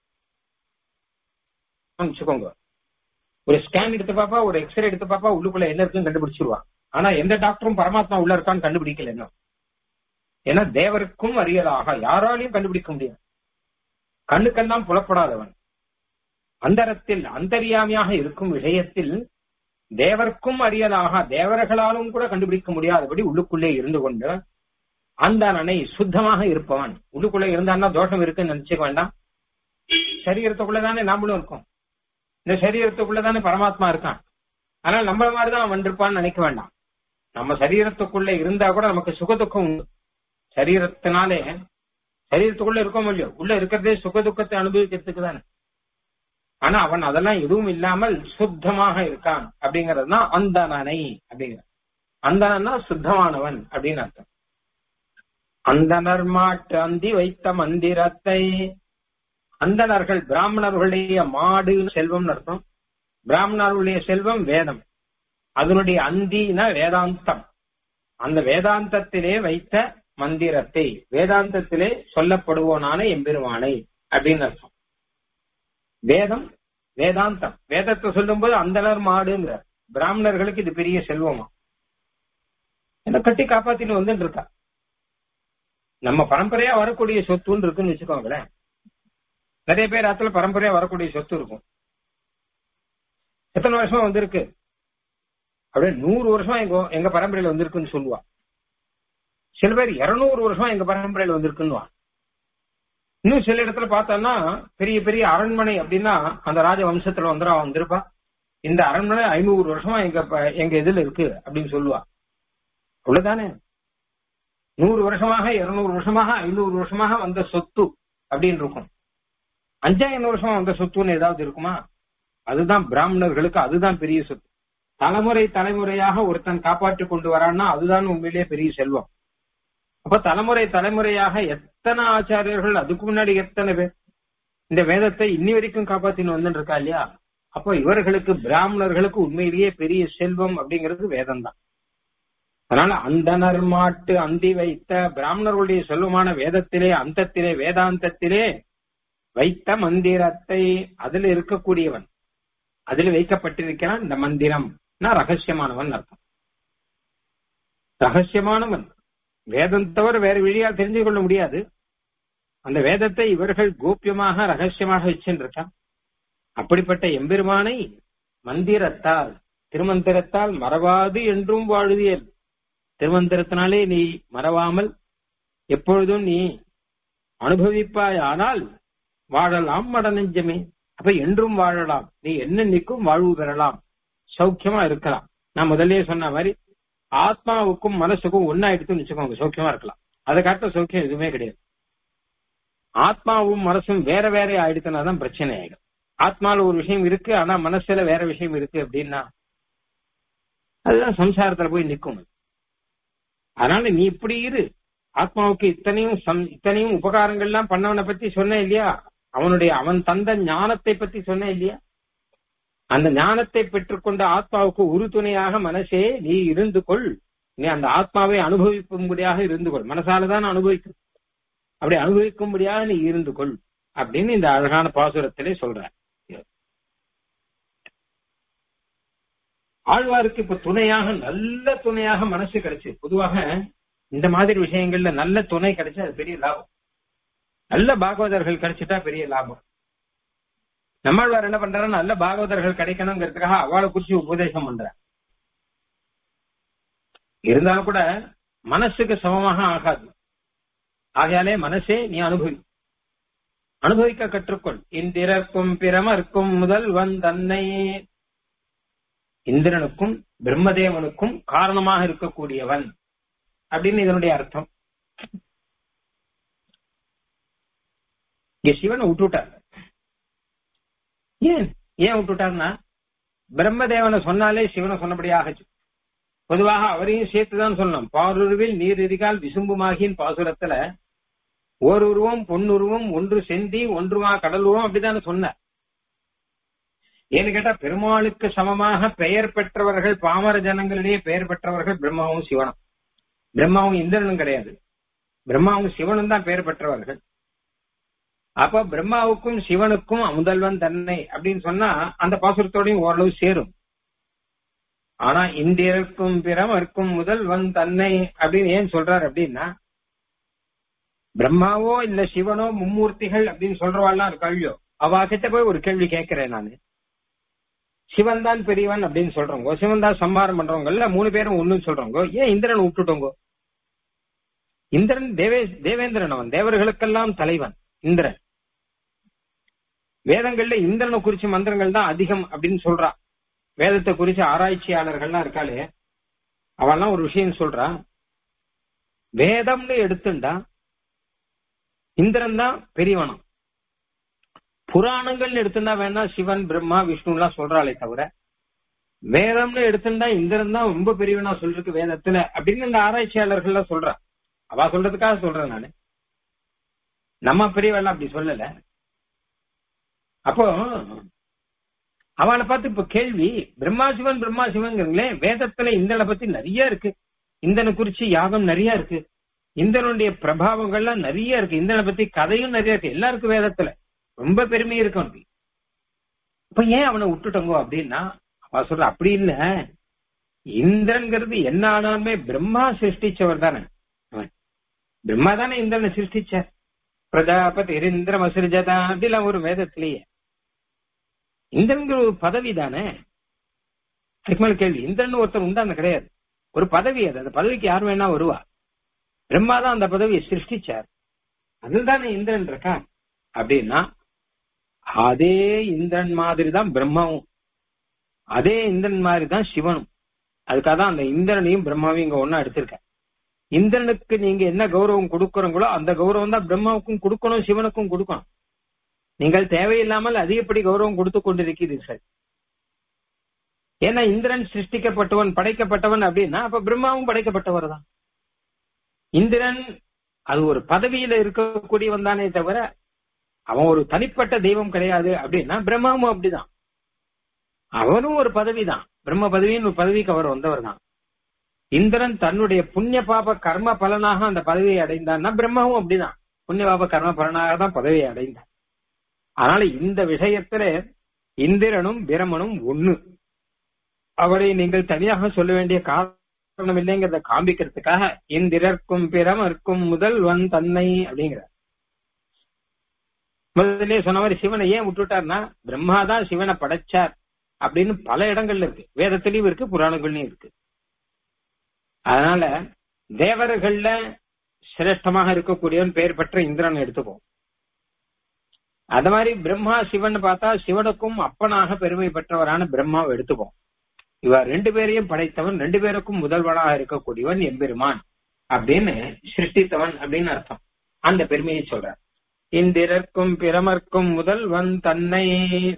வச்சுக்கோங்க ஒரு ஸ்கேன் எடுத்து பாப்பா ஒரு எக்ஸ்ரே எடுத்து பாப்பா உள்ளுக்குள்ள என்ன இருக்குன்னு கண்டுபிடிச்சிருவான் ஆனா எந்த டாக்டரும் பரமாத்மா உள்ள இருக்கான்னு கண்டுபிடிக்கல என்ன ஏன்னா தேவருக்கும் அறியலாக யாராலையும் கண்டுபிடிக்க முடியாது கண்ணுக்கெல்லாம் புலப்படாதவன் அந்தரத்தில் அந்தரியாமியாக இருக்கும் விஷயத்தில் தேவர்க்கும் அறியலாக தேவர்களாலும் கூட கண்டுபிடிக்க முடியாதபடி உள்ளுக்குள்ளே இருந்து கொண்டு அந்த அணை சுத்தமாக இருப்பவன் உள்ளுக்குள்ள இருந்தான்னா தோஷம் இருக்குன்னு நினைச்சுக்க வேண்டாம் சரீரத்துக்குள்ளதானே நாமளும் இருக்கோம் இந்த சரீரத்துக்குள்ளதானே பரமாத்மா இருக்கான் ஆனால் நம்மள மாதிரிதான் அவன் இருப்பான்னு நினைக்க வேண்டாம் நம்ம சரீரத்துக்குள்ள இருந்தா கூட நமக்கு சுகதுக்கம் உண்டு சரீரத்தினாலே சரீரத்துக்குள்ள இருக்கோம் இல்லையோ உள்ள இருக்கிறதே சுகதுக்கத்தை அனுபவிக்கிறதுக்கு தானே ஆனா அவன் அதெல்லாம் எதுவும் இல்லாமல் சுத்தமாக இருக்கான் அப்படிங்கறது தான் அந்தனனை அப்படிங்கிற அந்தனா சுத்தமானவன் அப்படின்னு அர்த்தம் அந்தனர் மாட்டு அந்தி வைத்த மந்திரத்தை அந்தணர்கள் பிராமணர்களுடைய மாடு செல்வம் அர்த்தம் பிராமணர்களுடைய செல்வம் வேதம் அதனுடைய அந்தினா வேதாந்தம் அந்த வேதாந்தத்திலே வைத்த மந்திரத்தை வேதாந்தத்திலே சொல்லப்படுவோனான எம்பெருமானை அப்படின்னு அர்த்தம் வேதம் வேதாந்தம் வேதத்தை சொல்லும் போது அந்தனர் மாடுங்கிற பிராமணர்களுக்கு இது பெரிய செல்வமா என்ன கட்டி காப்பாத்தின்னு வந்துட்டு இருக்கா நம்ம பரம்பரையா வரக்கூடிய சொத்துன்னு இருக்குன்னு வச்சுக்கோங்களேன் நிறைய பேர் ஆத்துல பரம்பரையா வரக்கூடிய சொத்து இருக்கும் எத்தனை வருஷமா வந்திருக்கு அப்படியே நூறு வருஷமா எங்க எங்க பரம்பரையில வந்திருக்குன்னு சொல்லுவா சில பேர் இருநூறு வருஷமா எங்க பரம்பரையில வந்திருக்குன்னு இன்னும் சில இடத்துல பார்த்தோம்னா பெரிய பெரிய அரண்மனை அப்படின்னா அந்த ராஜ வம்சத்துல வந்துடா வந்திருப்பா இந்த அரண்மனை ஐநூறு வருஷமா எங்க ப- எங்க இதுல இருக்கு அப்படின்னு சொல்லுவா அவ்வளவுதானே நூறு வருஷமாக இருநூறு வருஷமாக ஐநூறு வருஷமாக வந்த சொத்து அப்படின்னு இருக்கும் அஞ்சாயிரம் வருஷமா வந்த சொத்துன்னு ஏதாவது இருக்குமா அதுதான் பிராமணர்களுக்கு அதுதான் பெரிய சொத்து தலைமுறை தலைமுறையாக ஒருத்தன் காப்பாற்றி கொண்டு வரான்னா அதுதான் உண்மையிலேயே பெரிய செல்வம் அப்ப தலைமுறை தலைமுறையாக எத்தனை ஆச்சாரியர்கள் அதுக்கு முன்னாடி எத்தனை பேர் இந்த வேதத்தை இன்னி வரைக்கும் காப்பாத்தின்னு வந்துட்டு இருக்கா இல்லையா அப்போ இவர்களுக்கு பிராமணர்களுக்கு உண்மையிலேயே பெரிய செல்வம் அப்படிங்கிறது வேதம் தான் அதனால அந்தனர் மாட்டு அந்தி வைத்த பிராமணர்களுடைய செல்வமான வேதத்திலே அந்தத்திலே வேதாந்தத்திலே வைத்த மந்திரத்தை அதில் இருக்கக்கூடியவன் அதில் வைக்கப்பட்டிருக்கிறான் இந்த மந்திரம் ரகசியமானவன் அர்த்தம் ரகசியமானவன் வேதம் தவிர வேற வழியா தெரிஞ்சு கொள்ள முடியாது அந்த வேதத்தை இவர்கள் கோப்பியமாக ரகசியமாக வச்சுருக்கான் அப்படிப்பட்ட எம்பெருமானை மந்திரத்தால் திருமந்திரத்தால் மறவாது என்றும் வாழுதியல் திருமந்திரத்தினாலே நீ மறவாமல் எப்பொழுதும் நீ அனுபவிப்பாய் ஆனால் வாழலாம் மடநெஞ்சமே அப்ப என்றும் வாழலாம் நீ என்னென்னைக்கும் வாழ்வு பெறலாம் சௌக்கியமா இருக்கலாம் நான் முதல்லயே சொன்ன மாதிரி ஆத்மாவுக்கும் மனசுக்கும் ஒன்னாயிடுத்துன்னு வச்சுக்கோங்க சௌக்கியமா இருக்கலாம் அதை காட்ட சௌக்கியம் எதுவுமே கிடையாது ஆத்மாவும் மனசும் வேற வேற ஆயிடுத்துனா தான் பிரச்சனை ஆயிடும் ஆத்மால ஒரு விஷயம் இருக்கு ஆனா மனசுல வேற விஷயம் இருக்கு அப்படின்னா அதுதான் சம்சாரத்துல போய் நிக்கும் அதனால நீ இப்படி இரு ஆத்மாவுக்கு இத்தனையும் சம்- இத்தனையும் உபகாரங்கள்லாம் பண்ணவனை பத்தி சொன்ன இல்லையா அவனுடைய அவன் தந்த ஞானத்தை பத்தி சொன்ன இல்லையா அந்த ஞானத்தை பெற்றுக்கொண்ட ஆத்மாவுக்கு உறுதுணையாக மனசே நீ இருந்து கொள் நீ அந்த ஆத்மாவை அனுபவிக்கும்படியாக இருந்து கொள் மனசாலதான் அனுபவிக்கும் அப்படி அனுபவிக்கும்படியாக நீ இருந்து கொள் அப்படின்னு இந்த அழகான பாசுரத்திலே சொல்ற ஆழ்வாருக்கு இப்ப துணையாக நல்ல துணையாக மனசு கிடைச்சு பொதுவாக இந்த மாதிரி விஷயங்கள்ல நல்ல துணை கிடைச்சா அது பெரிய லாபம் நல்ல பாகவதர்கள் கிடைச்சிட்டா பெரிய லாபம் நம்மாழ்வார் என்ன பண்றாரு நல்ல பாகவதர்கள் கிடைக்கணுங்கிறதுக்காக அவளை குறிச்சு உபதேசம் பண்ற இருந்தாலும் கூட மனசுக்கு சமமாக ஆகாது ஆகையாலே மனசே நீ அனுபவி அனுபவிக்க கற்றுக்கொள் இந்திரர்க்கும் பிரமர்க்கும் முதல்வன் தன்னை இந்திரனுக்கும் பிரம்மதேவனுக்கும் காரணமாக இருக்கக்கூடியவன் அப்படின்னு இதனுடைய அர்த்தம் இங்க சிவனை விட்டுட்டார் ஏன் ஏன் விட்டுட்டார்னா பிரம்மதேவனை சொன்னாலே சிவனை சொன்னபடி ஆகச்சு பொதுவாக அவரையும் சேர்த்துதான் சொல்லணும் பாருருவில் நீர் எரிகால் விசும்புமாகின் பாசுரத்துல ஓருருவம் பொன்னுருவம் ஒன்று செந்தி ஒன்றுமா கடல் உருவம் அப்படித்தானே சொன்னார் ஏன்னு கேட்டா பெருமாளுக்கு சமமாக பெயர் பெற்றவர்கள் பாமர ஜனங்களிடையே பெயர் பெற்றவர்கள் பிரம்மாவும் சிவனும் பிரம்மாவும் இந்திரனும் கிடையாது பிரம்மாவும் சிவனும் தான் பெயர் பெற்றவர்கள் அப்ப பிரம்மாவுக்கும் சிவனுக்கும் முதல்வன் தன்னை அப்படின்னு சொன்னா அந்த பாசுரத்தோடையும் ஓரளவு சேரும் ஆனா இந்தியருக்கும் பிரமருக்கும் முதல்வன் தன்னை அப்படின்னு ஏன் சொல்றார் அப்படின்னா பிரம்மாவோ இல்ல சிவனோ மும்மூர்த்திகள் அப்படின்னு சொல்றவாள்லாம் இருக்காள்யோ அவ கிட்ட போய் ஒரு கேள்வி கேட்கிறேன் நானு சிவன் தான் பெரியவன் அப்படின்னு சொல்றவங்க சிவன் தான் சம்ஹாரம் பண்றவங்க இல்ல மூணு பேரும் ஒண்ணுன்னு சொல்றவங்க ஏன் இந்திரன் விட்டுட்டோங்க இந்திரன் தேவே தேவேந்திரன் அவன் தேவர்களுக்கெல்லாம் தலைவன் இந்திரன் வேதங்கள்ல இந்திரனை குறிச்ச மந்திரங்கள் தான் அதிகம் அப்படின்னு சொல்றா வேதத்தை குறிச்ச ஆராய்ச்சியாளர்கள்லாம் இருக்காளே அவெல்லாம் ஒரு விஷயம் சொல்றா வேதம்னு எடுத்துண்டா இந்திரன் தான் பெரியவனம் புராணங்கள்னு எடுத்துட்டா வேணா சிவன் பிரம்மா விஷ்ணு எல்லாம் சொல்றாளே தவிர வேதம்னு எடுத்துட்டா இந்திரன் தான் ரொம்ப பெரியவனா சொல்லிருக்கு வேதத்துல அப்படின்னு இந்த ஆராய்ச்சியாளர்கள் எல்லாம் சொல்றா அவ சொல்றதுக்காக சொல்றேன் நானு நம்ம பெரியவெல்லாம் அப்படி சொல்லல அப்போ அவளை பார்த்து இப்ப கேள்வி பிரம்மா சிவன் பிரம்மா சிவன்கிறீங்களே வேதத்துல இந்திரனை பத்தி நிறைய இருக்கு இந்தனை குறிச்சு யாகம் நிறைய இருக்கு இந்திரனுடைய பிரபாவங்கள்லாம் நிறைய இருக்கு இந்திரனை பத்தி கதையும் நிறைய இருக்கு எல்லாருக்கும் வேதத்துல ரொம்ப பெருமை இருக்கு அவனுக்கு இப்ப ஏன் அவனை விட்டுட்டோங்க அப்படின்னா அவ சொல்ற அப்படி இல்ல இந்திரன்கிறது என்ன ஆனாலுமே பிரம்மா சிருஷ்டிச்சவர் தானே அவன் பிரம்மா தானே இந்திரனை சிருஷ்டிச்சார் பிரஜாபதி இந்திரம் அசிருஜதா அப்படிலாம் ஒரு வேதத்திலேயே இந்திரன்கிற ஒரு பதவி தானே அதுக்கு மேல கேள்வி இந்திரன் ஒருத்தர் உண்டான கிடையாது ஒரு பதவி அது அந்த பதவிக்கு யார் வேணா வருவா பிரம்மா தான் அந்த பதவியை சிருஷ்டிச்சார் அதில் தானே இந்திரன் இருக்கா அப்படின்னா அதே இந்திரன் மாதிரி தான் பிரம்மாவும் அதே இந்திரன் மாதிரி தான் சிவனும் அதுக்காக தான் அந்த இந்திரனையும் பிரம்மாவையும் இங்க ஒன்னா எடுத்திருக்கேன் இந்திரனுக்கு நீங்க என்ன கௌரவம் கொடுக்கறீங்களோ அந்த கௌரவம் தான் பிரம்மாவுக்கும் கொடுக்கணும் சிவனுக்கும் கொடுக்கணும் நீங்கள் தேவையில்லாமல் அதிகப்படி கௌரவம் கொடுத்து கொண்டிருக்கிறீர்கள் ஏன்னா இந்திரன் சிருஷ்டிக்கப்பட்டவன் படைக்கப்பட்டவன் அப்படின்னா அப்ப பிரம்மாவும் படைக்கப்பட்டவர் தான் இந்திரன் அது ஒரு பதவியில இருக்கக்கூடியவன் தானே தவிர அவன் ஒரு தனிப்பட்ட தெய்வம் கிடையாது அப்படின்னா பிரம்மாவும் அப்படிதான் அவனும் ஒரு பதவி தான் பிரம்ம பதவின்னு ஒரு பதவிக்கு அவர் வந்தவர் தான் இந்திரன் தன்னுடைய புண்ணிய பாப கர்ம பலனாக அந்த பதவியை அடைந்தான்னா பிரம்மாவும் அப்படிதான் புண்ணிய பாப கர்ம பலனாக தான் பதவியை அடைந்தான் அதனால இந்த விஷயத்துல இந்திரனும் பிரமனும் ஒண்ணு அவரை நீங்கள் தனியாக சொல்ல வேண்டிய காரணம் இல்லைங்கிறத காண்பிக்கிறதுக்காக இந்திரர்க்கும் பிரமர்க்கும் முதல்வன் தன்னை அப்படிங்கிற முதல்ல சொன்ன மாதிரி சிவனை ஏன் விட்டுட்டார்னா பிரம்மா தான் சிவனை படைச்சார் அப்படின்னு பல இடங்கள்ல இருக்கு வேதத்திலயும் இருக்கு புராணங்கள்லயும் இருக்கு அதனால தேவர்கள்ல சிரேஷ்டமாக இருக்கக்கூடியவன் பெயர் பெற்ற இந்திரன் எடுத்துப்போம் அது மாதிரி பிரம்மா சிவன் பார்த்தா சிவனுக்கும் அப்பனாக பெருமை பெற்றவரான பிரம்மாவை எடுத்துப்போம் இவர் ரெண்டு பேரையும் படைத்தவன் ரெண்டு பேருக்கும் முதல்வனாக இருக்கக்கூடியவன் எம்பெருமான் அப்படின்னு சிருஷ்டித்தவன் அப்படின்னு அர்த்தம் அந்த பெருமையை சொல்றார் இந்திரர்க்கும் பிரமர்க்கும் முதல்வன் தன்னை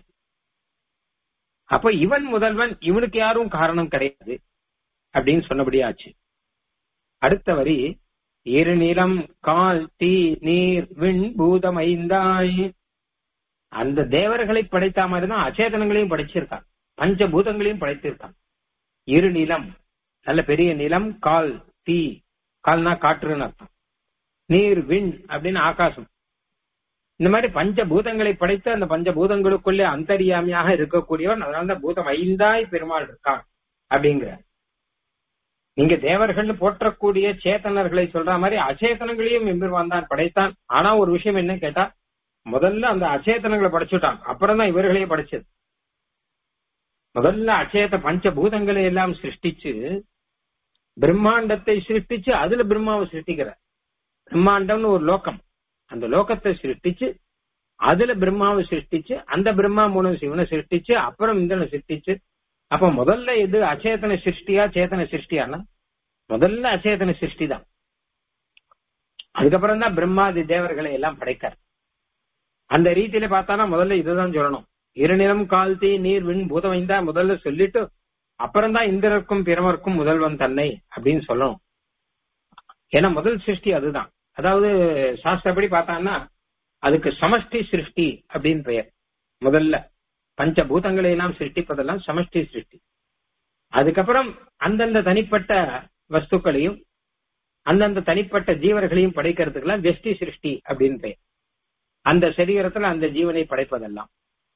அப்ப இவன் முதல்வன் இவனுக்கு யாரும் காரணம் கிடையாது அப்படின்னு சொன்னபடியாச்சு அடுத்த வரி இரு நிலம் கால் தீ நீர் விண் பூதம் ஐந்தாய் அந்த தேவர்களை படைத்த மாதிரிதான் அச்சேதனங்களையும் படைச்சிருக்கான் பஞ்சபூதங்களையும் படைத்திருக்கான் இரு நிலம் நல்ல பெரிய நிலம் கால் தீ கால்னா காற்றுன்னு அர்த்தம் நீர் விண் அப்படின்னு ஆகாசம் இந்த மாதிரி பஞ்சபூதங்களை படைத்து அந்த பஞ்சபூதங்களுக்குள்ளே அந்தரியாமியாக இருக்கக்கூடியவன் அதனால தான் பூதம் ஐந்தாய் பெருமாள் இருக்கான் அப்படிங்கிற நீங்க தேவர்கள் போற்றக்கூடிய சேத்தனர்களை சொல்ற மாதிரி அச்சேதனங்களையும் எம்பெருமான் தான் படைத்தான் ஆனா ஒரு விஷயம் என்ன கேட்டா முதல்ல அந்த அச்சேதனங்களை படைச்சுட்டான் அப்புறம் தான் இவர்களையே படைச்சது முதல்ல அச்சேத பஞ்சபூதங்களை எல்லாம் சிருஷ்டிச்சு பிரம்மாண்டத்தை சிருஷ்டிச்சு அதுல பிரம்மாவை சிருஷ்டிக்கிறார் பிரம்மாண்டம்னு ஒரு லோகம் அந்த லோகத்தை சிருஷ்டிச்சு அதுல பிரம்மாவை சிருஷ்டிச்சு அந்த பிரம்மா மூலம் சிவனை சிருஷ்டிச்சு அப்புறம் இந்திரனை சிருஷ்டிச்சு அப்ப முதல்ல இது அச்சேதன சிருஷ்டியா சேத்தன சிருஷ்டியானா முதல்ல அச்சேதன சிருஷ்டி தான் அதுக்கப்புறம் தான் பிரம்மாதி தேவர்களை எல்லாம் படைக்கார் அந்த ரீதியில பார்த்தானா முதல்ல இதுதான் சொல்லணும் இருநிலம் கால்தி நீர் விண் பூதம் ஐந்தா முதல்ல சொல்லிட்டு அப்புறம் தான் இந்திரருக்கும் பிரமருக்கும் முதல்வன் தன்னை அப்படின்னு சொல்லணும் ஏன்னா முதல் சிருஷ்டி அதுதான் அதாவது சாஸ்திரப்படி பார்த்தான்னா அதுக்கு சமஷ்டி சிருஷ்டி அப்படின்னு பெயர் முதல்ல பஞ்சபூதங்களை எல்லாம் சிருஷ்டிப்பதெல்லாம் சமஷ்டி சிருஷ்டி அதுக்கப்புறம் அந்தந்த தனிப்பட்ட வஸ்துக்களையும் அந்தந்த தனிப்பட்ட ஜீவர்களையும் படைக்கிறதுக்கெல்லாம் வெஷ்டி சிருஷ்டி அப்படின்னு பெயர் அந்த சரீரத்துல அந்த ஜீவனை படைப்பதெல்லாம்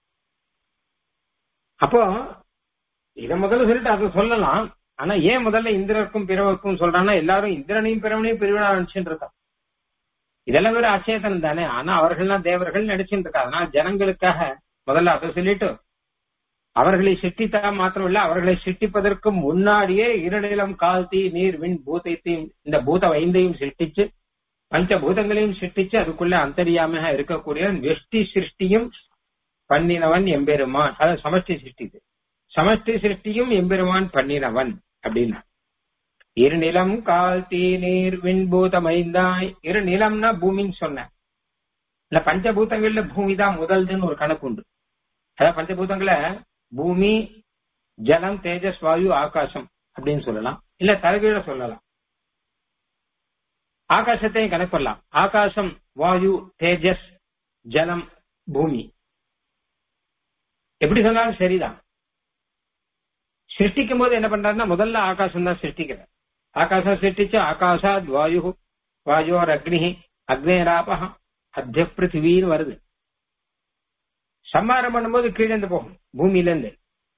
அப்போ இத முதல்ல சொல்லிட்டு அதை சொல்லலாம் ஆனா ஏன் முதல்ல இந்திரருக்கும் பிறவருக்கும் சொல்றான்னா எல்லாரும் இந்திரனையும் பிறவனையும் பிரிவினா நினைச்சுட்டு இருக்கான் இதெல்லாம் வேற அச்சேதனம் தானே ஆனா அவர்கள்லாம் தேவர்கள் நினைச்சுட்டு இருக்கா அதனால ஜனங்களுக்காக முதல்ல அதை சொல்லிட்டு அவர்களை சிருஷ்டித்தா மாத்திரம் இல்ல அவர்களை சிருஷ்டிப்பதற்கு முன்னாடியே இருநிலம் கால்தி நீர் விண் பூதத்தையும் இந்த பூத ஐந்தையும் சிருஷ்டிச்சு பஞ்ச பூதங்களையும் சிருஷ்டிச்சு அதுக்குள்ள அந்தரியாமையாக இருக்கக்கூடிய வெஷ்டி சிருஷ்டியும் பண்ணினவன் எம்பெருமான் அதாவது சமஷ்டி சிருஷ்டி இது சமஷ்டி சிருஷ்டியும் எம்பெருமான் பண்ணினவன் அப்படின்னா இரு நிலம் கால் தீ நீர் விண்பூதம் ஐந்தாய் இரு நிலம்னா பூமின்னு சொன்னேன் இல்ல பஞ்சபூதங்கள்ல பூமி தான் முதல்துன்னு ஒரு கணக்கு உண்டு அதாவது பஞ்சபூதங்கள பூமி ஜலம் தேஜஸ் வாயு ஆகாசம் அப்படின்னு சொல்லலாம் இல்ல தலகீழ சொல்லலாம் ஆகாசத்தையும் கணக்கு பண்ணலாம் ஆகாசம் வாயு தேஜஸ் ஜலம் பூமி எப்படி சொன்னாலும் சரிதான் சிருஷ்டிக்கும் போது என்ன பண்றாருன்னா முதல்ல ஆகாசம் தான் சிருஷ்டிக்கிறார் ஆகாசம் சிருஷ்டிச்சு ஆகாசாத் வாயு வாயோர் அக்னி அக்னேராபா அத்திய பிருத்திவின்னு வருது சம்மாரம் பண்ணும்போது கீழே இருந்து போகும் பூமியில இருந்து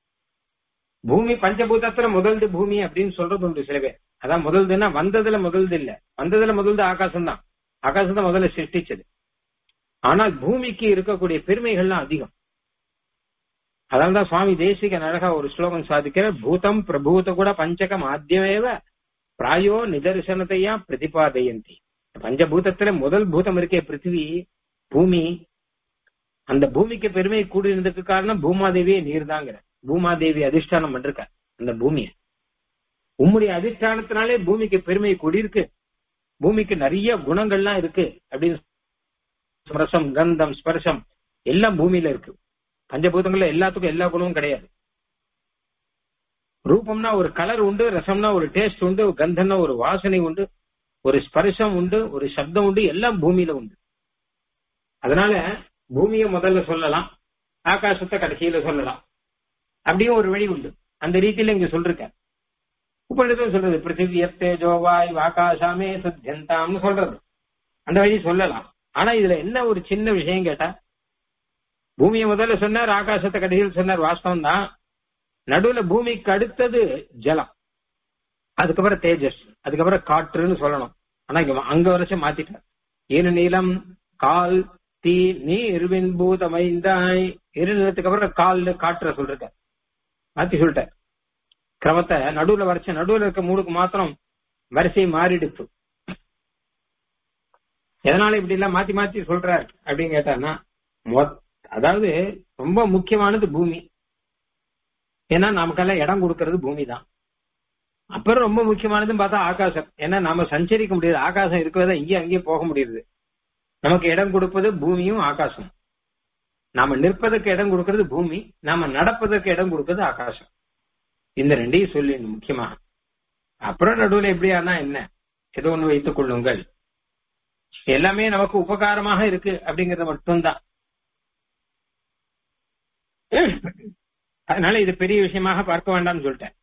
பூமி பஞ்சபூதத்துல முதல்து பூமி அப்படின்னு சொல்றது உண்டு சில பேர் அதான் முதல்துன்னா வந்ததுல முதல்து இல்ல வந்ததுல முதல்து ஆகாசம் தான் ஆகாசம் தான் முதல்ல சிருஷ்டிச்சது ஆனால் பூமிக்கு இருக்கக்கூடிய பெருமைகள்லாம் அதிகம் அதனால்தான் சுவாமி தேசிக அழகா ஒரு ஸ்லோகம் சாதிக்கிறார் பூதம் பிரபூத கூட பஞ்சகம் ஆத்தியமேவ பிராயோ நிதர்சனத்தையா பிரதிபாதயந்தி பஞ்சபூதத்துல முதல் பூதம் இருக்கே பிருத்திவி பூமி அந்த பூமிக்கு பெருமை கூடியிருந்ததுக்கு காரணம் பூமாதேவியே நீர் தாங்கிற பூமாதேவி அதிஷ்டானம் பண்றார் அந்த பூமிய உம்முடைய அதிஷ்டானத்தினாலே பூமிக்கு பெருமை கூடியிருக்கு பூமிக்கு நிறைய குணங்கள்லாம் இருக்கு அப்படின்னு ஸ்பர்சம் கந்தம் ஸ்பர்சம் எல்லாம் பூமியில இருக்கு பஞ்சபூதங்கள்ல எல்லாத்துக்கும் எல்லா குணமும் கிடையாது ரூபம்னா ஒரு கலர் உண்டு ரசம்னா ஒரு டேஸ்ட் உண்டு கந்தம்னா ஒரு வாசனை உண்டு ஒரு ஸ்பர்சம் உண்டு ஒரு சப்தம் உண்டு எல்லாம் பூமியில உண்டு அதனால பூமியை முதல்ல சொல்லலாம் ஆகாசத்தை கடைசியில சொல்லலாம் அப்படியும் ஒரு வழி உண்டு அந்த ரீதியில இங்க சொல்லிருக்க உபநிடதம் சொல்றது பிருத்திவி தேஜோவாய் ஆகாசாமே சத்யந்தாம்னு சொல்றது அந்த வழி சொல்லலாம் ஆனா இதுல என்ன ஒரு சின்ன விஷயம் கேட்டா பூமியை முதல்ல சொன்னார் ஆகாசத்தை கடைசியில் சொன்னார் வாஸ்தவம் தான் நடுவுல பூமிக்கு அடுத்தது ஜலம் அதுக்கப்புறம் தேஜஸ் அதுக்கப்புறம் காற்றுன்னு சொல்லணும் ஆனா இங்க அங்க வரைச்சும் மாத்திட்டார் ஏழு நீளம் கால் தீ நீர் பூதமைந்தாய் இருந்ததுக்கு அப்புறம் கால்ல காட்டுற சொல்லிருக்க மாத்தி சொல்லிட்ட கிரமத்தை நடுவுல வரைச்ச நடுவுல இருக்க மூணுக்கு மாத்திரம் வரிசை மாறிடுச்சு எதனால இப்படி எல்லாம் மாத்தி மாத்தி சொல்றார் அப்படின்னு கேட்டான்னா மொத்- அதாவது ரொம்ப முக்கியமானது பூமி ஏன்னா நமக்கெல்லாம் இடம் கொடுக்கறது பூமி தான் அப்புறம் ரொம்ப முக்கியமானதுன்னு பார்த்தா ஆகாசம் ஏன்னா நாம சஞ்சரிக்க முடியாது ஆகாசம் இருக்கிறதா இங்கேயும் அங்கேயும் போக முடியுது நமக்கு இடம் கொடுப்பது பூமியும் ஆகாசம் நாம நிற்பதற்கு இடம் கொடுக்கிறது பூமி நாம நடப்பதற்கு இடம் கொடுக்கிறது ஆகாசம் இந்த ரெண்டையும் சொல்லி முக்கியமாக அப்புறம் நடுவுல எப்படியானா என்ன ஏதோ ஒண்ணு வைத்துக் கொள்ளுங்கள் எல்லாமே நமக்கு உபகாரமாக இருக்கு அப்படிங்கறது மட்டும்தான் அதனால இது பெரிய விஷயமாக பார்க்க வேண்டாம்னு சொல்லிட்டேன்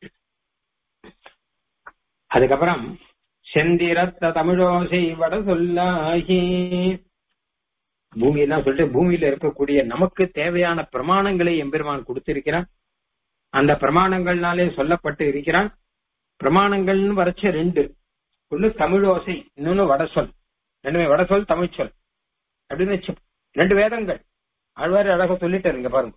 அதுக்கப்புறம் செந்திரத்த தமிழோசை வட சொல்லாகி பூமியெல்லாம் சொல்லிட்டு பூமியில இருக்கக்கூடிய நமக்கு தேவையான பிரமாணங்களை எம்பெருமான் கொடுத்திருக்கிறான் அந்த பிரமாணங்கள்னாலே சொல்லப்பட்டு இருக்கிறான் பிரமாணங்கள்னு வரைச்ச ரெண்டு ஒண்ணு தமிழோசை இன்னொன்னு வடசொல் ரெண்டுமே வடசொல் தமிழ் சொல் அப்படின்னு வச்சு ரெண்டு வேதங்கள் ஆழ்வார் அழகா சொல்லிட்டாரு இங்க பாருங்க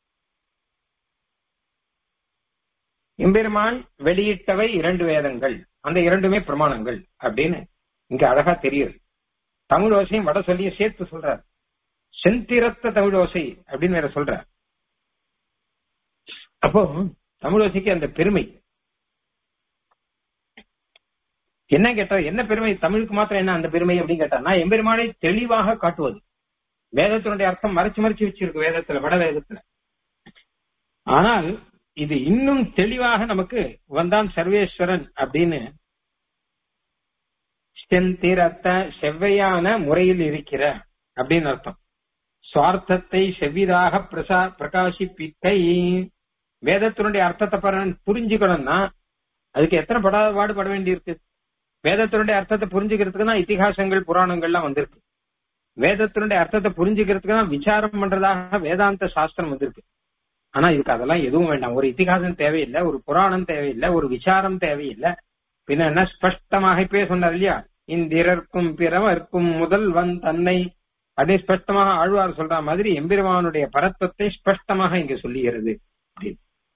எம்பெருமான் வெளியிட்டவை இரண்டு வேதங்கள் அந்த இரண்டுமே பிரமாணங்கள் அப்படின்னு இங்க அழகா தெரியுது தமிழ் ஓசையும் வட சொல்லியும் சேர்த்து சொல்றார் செந்திரத்த தமிழ் ஓசை அப்படின்னு வேற சொல்றார் அப்போ தமிழ் ஓசைக்கு அந்த பெருமை என்ன கேட்டா என்ன பெருமை தமிழுக்கு மாத்திரம் என்ன அந்த பெருமை அப்படின்னு கேட்டா எம்பெருமானை தெளிவாக காட்டுவது வேதத்தினுடைய அர்த்தம் மறைச்சு மறைச்சு வச்சிருக்கு வேதத்துல வட வேதத்துல ஆனால் இது இன்னும் தெளிவாக நமக்கு வந்தான் சர்வேஸ்வரன் அப்படின்னு செந்திரத்த செவ்வையான முறையில் இருக்கிற அப்படின்னு அர்த்தம் சுவார்த்தத்தை செவ்விதாக பிரசா பிரகாசிப்பித்தை வேதத்தினுடைய அர்த்தத்தை பரன் புரிஞ்சுக்கணும்னா அதுக்கு எத்தனை படாத பாடுபட வேண்டியிருக்கு வேதத்தினுடைய அர்த்தத்தை புரிஞ்சுக்கிறதுக்கு தான் இத்திகாசங்கள் புராணங்கள்லாம் வந்திருக்கு வேதத்தினுடைய அர்த்தத்தை புரிஞ்சுக்கிறதுக்கு தான் விசாரம் பண்றதாக வேதாந்த சாஸ்திரம் வந்திருக்கு ஆனா இதுக்கு அதெல்லாம் எதுவும் வேண்டாம் ஒரு இத்திகாசம் தேவையில்லை ஒரு புராணம் தேவையில்லை ஒரு விசாரம் தேவையில்லை பின்ன என்ன ஸ்பஷ்டமாக இப்பயே சொன்னார் இல்லையா இந்திரர்க்கும் பிறவர்க்கும் முதல்வன் தன்னை அதே ஸ்பஷ்டமாக ஆழ்வார் சொல்ற மாதிரி எம்பெருமானுடைய பரத்வத்தை ஸ்பஷ்டமாக இங்க சொல்லுகிறது அப்படின்னு.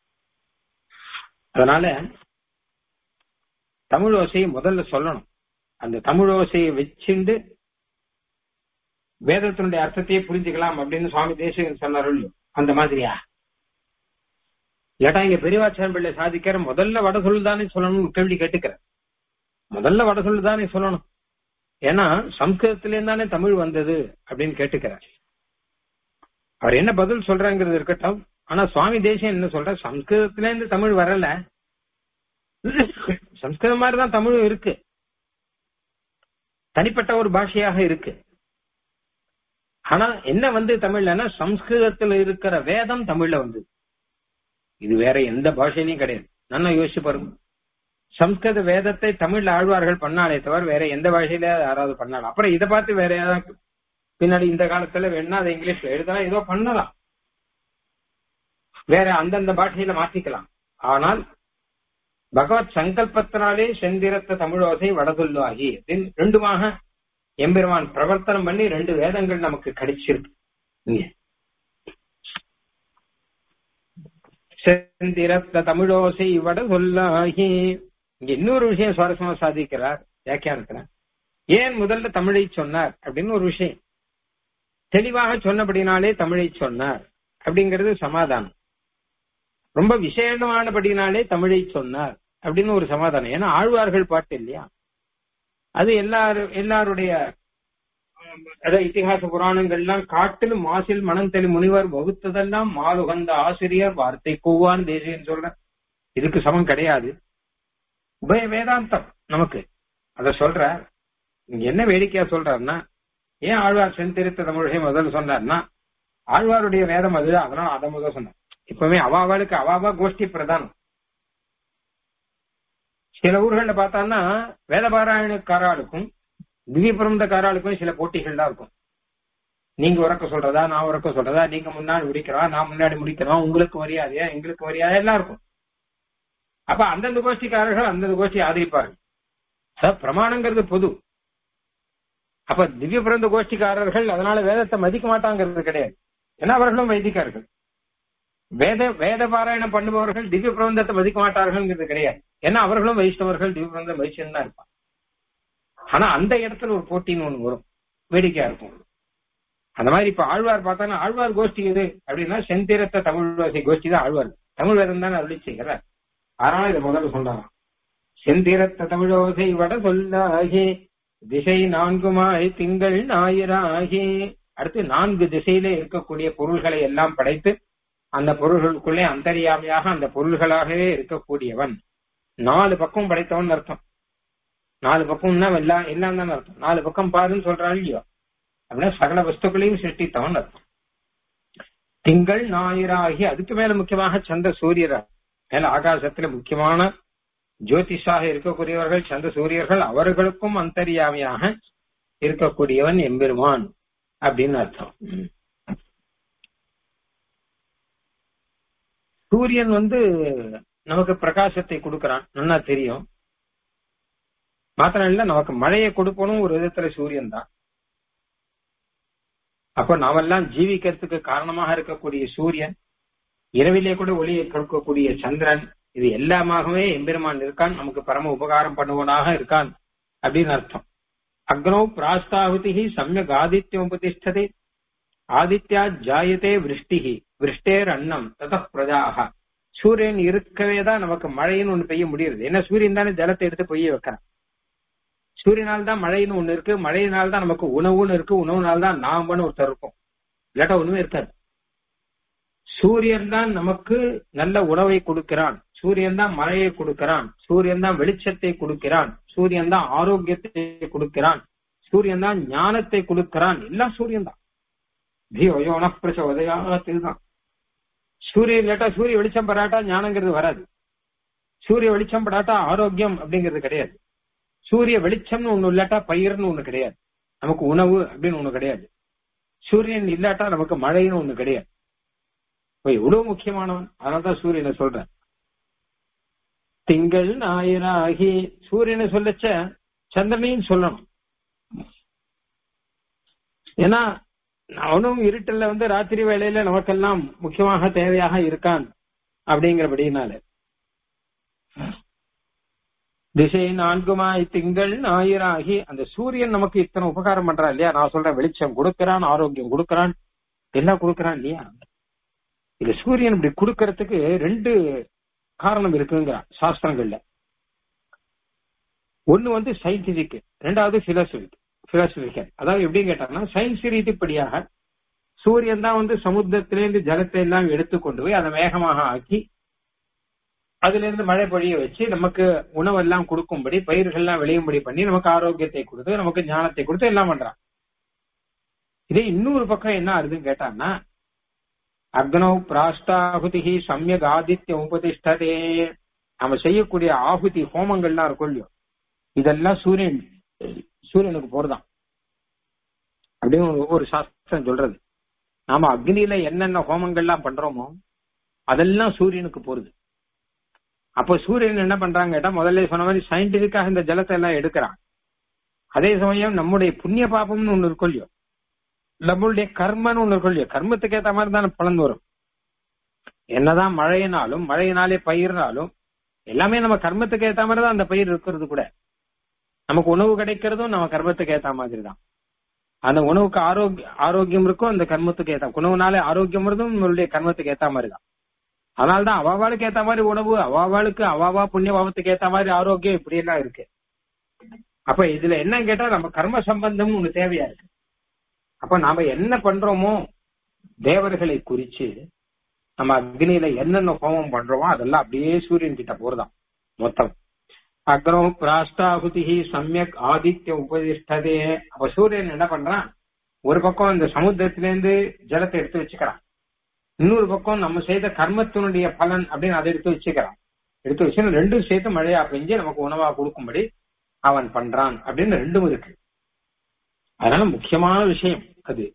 அதனால தமிழ் ஓசையை முதல்ல சொல்லணும் அந்த தமிழ் ஓசையை வச்சுண்டு வேதத்தினுடைய அர்த்தத்தையே புரிஞ்சுக்கலாம் அப்படின்னு சுவாமி தேசிகன் சொன்னார் இல்லையோ அந்த மாதிரியா ஏட்டா இங்க பெரியவாச்சாரம் பிள்ளை சாதிக்கிற முதல்ல வட தானே சொல்லணும் கேள்வி கேட்டுக்கிறேன் முதல்ல வட தானே சொல்லணும் ஏன்னா சம்ஸ்கிருதத்திலே தானே தமிழ் வந்தது அப்படின்னு கேட்டுக்கிறார் அவர் என்ன பதில் சொல்றாங்கிறது இருக்கட்டும் ஆனா சுவாமி தேசியம் என்ன சொல்ற சம்ஸ்கிருதத்தில இருந்து தமிழ் வரல சம்ஸ்கிருதம் மாதிரி தான் தமிழும் இருக்கு தனிப்பட்ட ஒரு பாஷையாக இருக்கு ஆனா என்ன வந்து தமிழ்லன்னா சம்ஸ்கிருதத்துல இருக்கிற வேதம் தமிழ்ல வந்து இது வேற எந்த பாஷையிலையும் கிடையாது நல்லா யோசிச்சு பாருங்க சம்ஸ்கிருத வேதத்தை தமிழ்ல ஆழ்வார்கள் பண்ணாலே தவிர வேற எந்த பாஷையில யாராவது பண்ணலாம் அப்புறம் இதை பார்த்து வேற ஏதாவது பின்னாடி இந்த காலத்துல வேணா அதை இங்கிலீஷ்ல எழுதலாம் ஏதோ பண்ணலாம் வேற அந்தந்த பாஷையில மாத்திக்கலாம் ஆனால் பகவத் சங்கல்பத்தினாலே செந்திரத்த தமிழோசை வடதுள்ளாகி அப்படின்னு ரெண்டுமாக எம்பெருமான் பிரவர்த்தனம் பண்ணி ரெண்டு வேதங்கள் நமக்கு கிடைச்சிருக்கு இங்க செந்திரத்த தமிழோசை வட சொல்லாகி இங்க இன்னொரு விஷயம் சுவாரஸ்யமா சாதிக்கிறார் வியாக்கியானத்துல ஏன் முதல்ல தமிழை சொன்னார் அப்படின்னு ஒரு விஷயம் தெளிவாக சொன்னபடினாலே தமிழை சொன்னார் அப்படிங்கிறது சமாதானம் ரொம்ப விசேஷமானபடினாலே தமிழை சொன்னார் அப்படின்னு ஒரு சமாதானம் ஏன்னா ஆழ்வார்கள் பாட்டு இல்லையா அது எல்லாரும் எல்லாருடைய அதாவது இத்திகாச புராணங்கள்லாம் காட்டிலும் மாசில் மணந்தெளி முனிவர் வகுத்ததெல்லாம் மாலுகந்த ஆசிரியர் வார்த்தை கூவான் தேசியன்னு சொல்ற இதுக்கு சமம் கிடையாது உபய வேதாந்தம் நமக்கு அத சொல்ற இங்க என்ன வேடிக்கையா சொல்றாருன்னா ஏன் ஆழ்வார் செந்திருத்த தமிழை முதல்ல சொன்னார்னா ஆழ்வாருடைய வேதம் அது அதனால அதை முதல் சொன்னார் இப்பவுமே அவாவாளுக்கு அவாவா கோஷ்டி பிரதானம் சில ஊர்கள்ல பார்த்தான்னா வேதபாராயணக்காராளுக்கும் திவ்ய பிரபந்தக்காராளுக்கும் சில போட்டிகள் தான் இருக்கும் நீங்க உறக்க சொல்றதா நான் உறக்க சொல்றதா நீங்க முன்னாடி முடிக்கிறோம் நான் முன்னாடி முடிக்கிறோம் உங்களுக்கு மரியாதையா எங்களுக்கு மரியாதை எல்லாம் இருக்கும் அப்ப அந்தந்த கோஷ்டிக்காரர்கள் அந்தந்த கோஷ்டி ஆதரிப்பார்கள் அதாவது பிரமாணங்கிறது பொது அப்ப திவ்ய பிறந்த கோஷ்டிக்காரர்கள் அதனால வேதத்தை மதிக்க மாட்டாங்கிறது கிடையாது ஏன்னா அவர்களும் வைதிகார்கள் வேத வேத பாராயணம் பண்ணுபவர்கள் திவ்ய பிரபந்தத்தை மதிக்க மாட்டார்கள்ங்கிறது கிடையாது ஏன்னா அவர்களும் வைஷ்ணவர்கள் திவ்ய பிரபந்தம் வைஷ்ணவன் தான் இருப்பான் ஆனா அந்த இடத்துல ஒரு போட்டின்னு ஒண்ணு வரும் வேடிக்கையா இருக்கும் அந்த மாதிரி இப்ப ஆழ்வார் பார்த்தாலும் ஆழ்வார் கோஷ்டி எது அப்படின்னா செந்தீரத்த தமிழ் வாசி கோஷ்டி தான் ஆழ்வார் தமிழ் வேதம் தான் அருளி செய்கிறார் அதனால இதை முதல்ல சொல்றாராம் செந்தீரத்த தமிழோசை வட சொல்லாகி திசை நான்குமாய் திங்கள் ஞாயிறாகி அடுத்து நான்கு திசையிலே இருக்கக்கூடிய பொருள்களை எல்லாம் படைத்து அந்த பொருள்களுக்குள்ளே அந்தரியாமையாக அந்த பொருள்களாகவே இருக்கக்கூடியவன் நாலு பக்கம் படைத்தவன் அர்த்தம் நாலு பக்கம்னா எல்லாம் எல்லாம் தான் அர்த்தம் நாலு பக்கம் பாருன்னு சொல்றான் இல்லையோ அப்படின்னா சகல வஸ்துக்களையும் சிருஷ்டித்தவன் அர்த்தம் திங்கள் ஞாயிறாகி அதுக்கு மேல முக்கியமாக சந்திர சூரியரா மேல ஆகாசத்துல முக்கியமான ஜோதிஷாக இருக்கக்கூடியவர்கள் சந்திர சூரியர்கள் அவர்களுக்கும் அந்தரியாமையாக இருக்கக்கூடியவன் எம்பெருமான் அப்படின்னு அர்த்தம் சூரியன் வந்து நமக்கு பிரகாசத்தை கொடுக்கறான் நல்லா தெரியும் மாத்திரம் இல்ல நமக்கு மழையை கொடுக்கணும் ஒரு விதத்துல சூரியன் தான் அப்ப நாமெல்லாம் ஜீவிக்கிறதுக்கு காரணமாக இருக்கக்கூடிய சூரியன் இரவிலே கூட ஒளியை கொடுக்கக்கூடிய சந்திரன் இது எல்லாமாகவே எம்பெருமான் இருக்கான் நமக்கு பரம உபகாரம் பண்ணுவனாக இருக்கான் அப்படின்னு அர்த்தம் அக்னோ பிராஸ்தாகுதி சமயக் ஆதித்யம் உபதிஷ்டதே ஆதித்யா ஜாயத்தே விருஷ்டிகி விருஷ்டேர் அன்னம் தத பிரஜாக சூரியன் இருக்கவே தான் நமக்கு மழைன்னு ஒண்ணு பெய்ய முடியுது ஏன்னா சூரியன் தானே ஜலத்தை எடுத்து பெய்ய வைக்கிறான் சூரியனால் தான் மழைன்னு ஒண்ணு இருக்கு மழையினால் தான் நமக்கு உணவுன்னு இருக்கு உணவுனால தான் நாமன்னு ஒருத்தர் இருக்கும் இல்லாட்டா ஒண்ணுமே இருக்காது சூரியன் தான் நமக்கு நல்ல உணவை கொடுக்கிறான் சூரியன் தான் மழையை கொடுக்கிறான் சூரியன் தான் வெளிச்சத்தை கொடுக்கிறான் சூரியன் தான் ஆரோக்கியத்தை கொடுக்கிறான் சூரியன் தான் ஞானத்தை கொடுக்கிறான் எல்லாம் சூரியன் தான் தீயோன பிரச்சோதயாத்துதான் சூரியன் இல்லாட்டா சூரிய வெளிச்சம் படாட்டா ஞானங்கிறது வராது சூரிய வெளிச்சம் படாட்டா ஆரோக்கியம் அப்படிங்கிறது கிடையாது சூரிய வெளிச்சம்னு ஒண்ணு இல்லாட்டா பயிர்னு ஒண்ணு கிடையாது நமக்கு உணவு அப்படின்னு ஒண்ணு கிடையாது சூரியன் இல்லாட்டா நமக்கு மழைன்னு ஒண்ணு கிடையாது எவ்வளவு முக்கியமானவன் அதனால்தான் சூரியனை சொல்றேன் திங்கள் ஞாயிறாகி சூரியனை சொல்லச்ச சந்திரனையும் சொல்லணும் ஏன்னா அவனும் இருட்டில் வந்து ராத்திரி வேளையில நமக்கெல்லாம் முக்கியமாக தேவையாக இருக்கான் அப்படிங்கிறபடினால திசை நான்குமாய் திங்கள் ஞாயிறாகி அந்த சூரியன் நமக்கு இத்தனை உபகாரம் பண்றான் இல்லையா நான் சொல்றேன் வெளிச்சம் கொடுக்கறான் ஆரோக்கியம் கொடுக்கறான் எல்லாம் கொடுக்கறான் இல்லையா இது சூரியன் இப்படி கொடுக்கறதுக்கு ரெண்டு காரணம் இருக்குங்கிறான் சாஸ்திரங்கள்ல ஒண்ணு வந்து சயின்டிபிக் ரெண்டாவது பிலாசபிக் பிலாசபிக்கல் அதாவது எப்படின்னு கேட்டாங்கன்னா சயின்ஸ் ரீதிப்படியாக சூரியன் தான் வந்து சமுத்திரத்திலேருந்து ஜலத்தை எல்லாம் எடுத்து கொண்டு போய் அதை வேகமாக ஆக்கி அதுல இருந்து மழை பொழிய வச்சு நமக்கு உணவெல்லாம் கொடுக்கும்படி பயிர்கள்லாம் விளையும்படி பண்ணி நமக்கு ஆரோக்கியத்தை கொடுத்து நமக்கு ஞானத்தை கொடுத்து எல்லாம் பண்றான் இதே இன்னொரு பக்கம் என்ன ஆகுதுன்னு கேட்டான்னா அக்னோ பிராஷ்டாகுதி சமயக் ஆதித்ய உபதிஷ்டதே நம்ம செய்யக்கூடிய ஆகுதி ஹோமங்கள்லாம் இருக்கும் இல்லையோ இதெல்லாம் சூரியன் சூரியனுக்கு போறதான் அப்படின்னு ஒரு சாஸ்திரம் சொல்றது நாம அக்னியில என்னென்ன ஹோமங்கள்லாம் பண்றோமோ அதெல்லாம் சூரியனுக்கு போறது அப்ப சூரியன் என்ன பண்றாங்க கேட்டா முதல்ல சொன்ன மாதிரி சயின்டிபிக்காக இந்த ஜலத்தை எல்லாம் எடுக்கிறான் அதே சமயம் நம்முடைய புண்ணிய பாபம்னு ஒண்ணு இருக்கும் இல்லையோ நம்மளுடைய கர்மன்னு ஒண்ணு இருக்கும் இல்லையோ கர்மத்துக்கு ஏத்த மாதிரி தானே பலன் வரும் என்னதான் மழையினாலும் மழையினாலே பயிர்னாலும் எல்லாமே நம்ம கர்மத்துக்கு ஏத்த மாதிரி தான் அந்த பயிர் இருக்கிறது கூட நமக்கு உணவு கிடைக்கிறதும் நம்ம கர்மத்துக்கு ஏத்த மாதிரி தான் அந்த உணவுக்கு ஆரோக்கிய ஆரோக்கியம் இருக்கும் அந்த கர்மத்துக்கு ஏத்த உணவுனாலே ஆரோக்கியம் வருதும் நம்மளுடைய கர்மத்துக்கு ஏத்த மாதிரி தான் அதனால்தான் அவாவாளுக்கு ஏத்த மாதிரி உணவு அவாவாளுக்கு அவாவா புண்ணிய பாவத்துக்கு ஏத்த மாதிரி ஆரோக்கியம் இப்படி எல்லாம் இருக்கு அப்ப இதுல என்ன கேட்டா நம்ம கர்ம சம்பந்தம் ஒண்ணு தேவையா இருக்கு அப்ப நாம என்ன பண்றோமோ தேவர்களை குறிச்சு நம்ம அக்னியில என்னென்ன ஹோமம் பண்றோமோ அதெல்லாம் அப்படியே சூரியன் கிட்ட போறதாம் மொத்தம் அக்னோ பிராஷ்டாகுதி சமயக் ஆதித்ய உபதிஷ்டதே அப்ப சூரியன் என்ன பண்றான் ஒரு பக்கம் இந்த சமுத்திரத்திலேருந்து ஜலத்தை எடுத்து வச்சுக்கிறான் இன்னொரு பக்கம் நம்ம செய்த கர்மத்தினுடைய பலன் அப்படின்னு அதை எடுத்து வச்சுக்கிறான் எடுத்து வச்சு ரெண்டும் சேர்த்து மழையா பெஞ்சு நமக்கு உணவா கொடுக்கும்படி அவன் பண்றான் அப்படின்னு ரெண்டும் இருக்கு அதனால முக்கியமான விஷயம் அது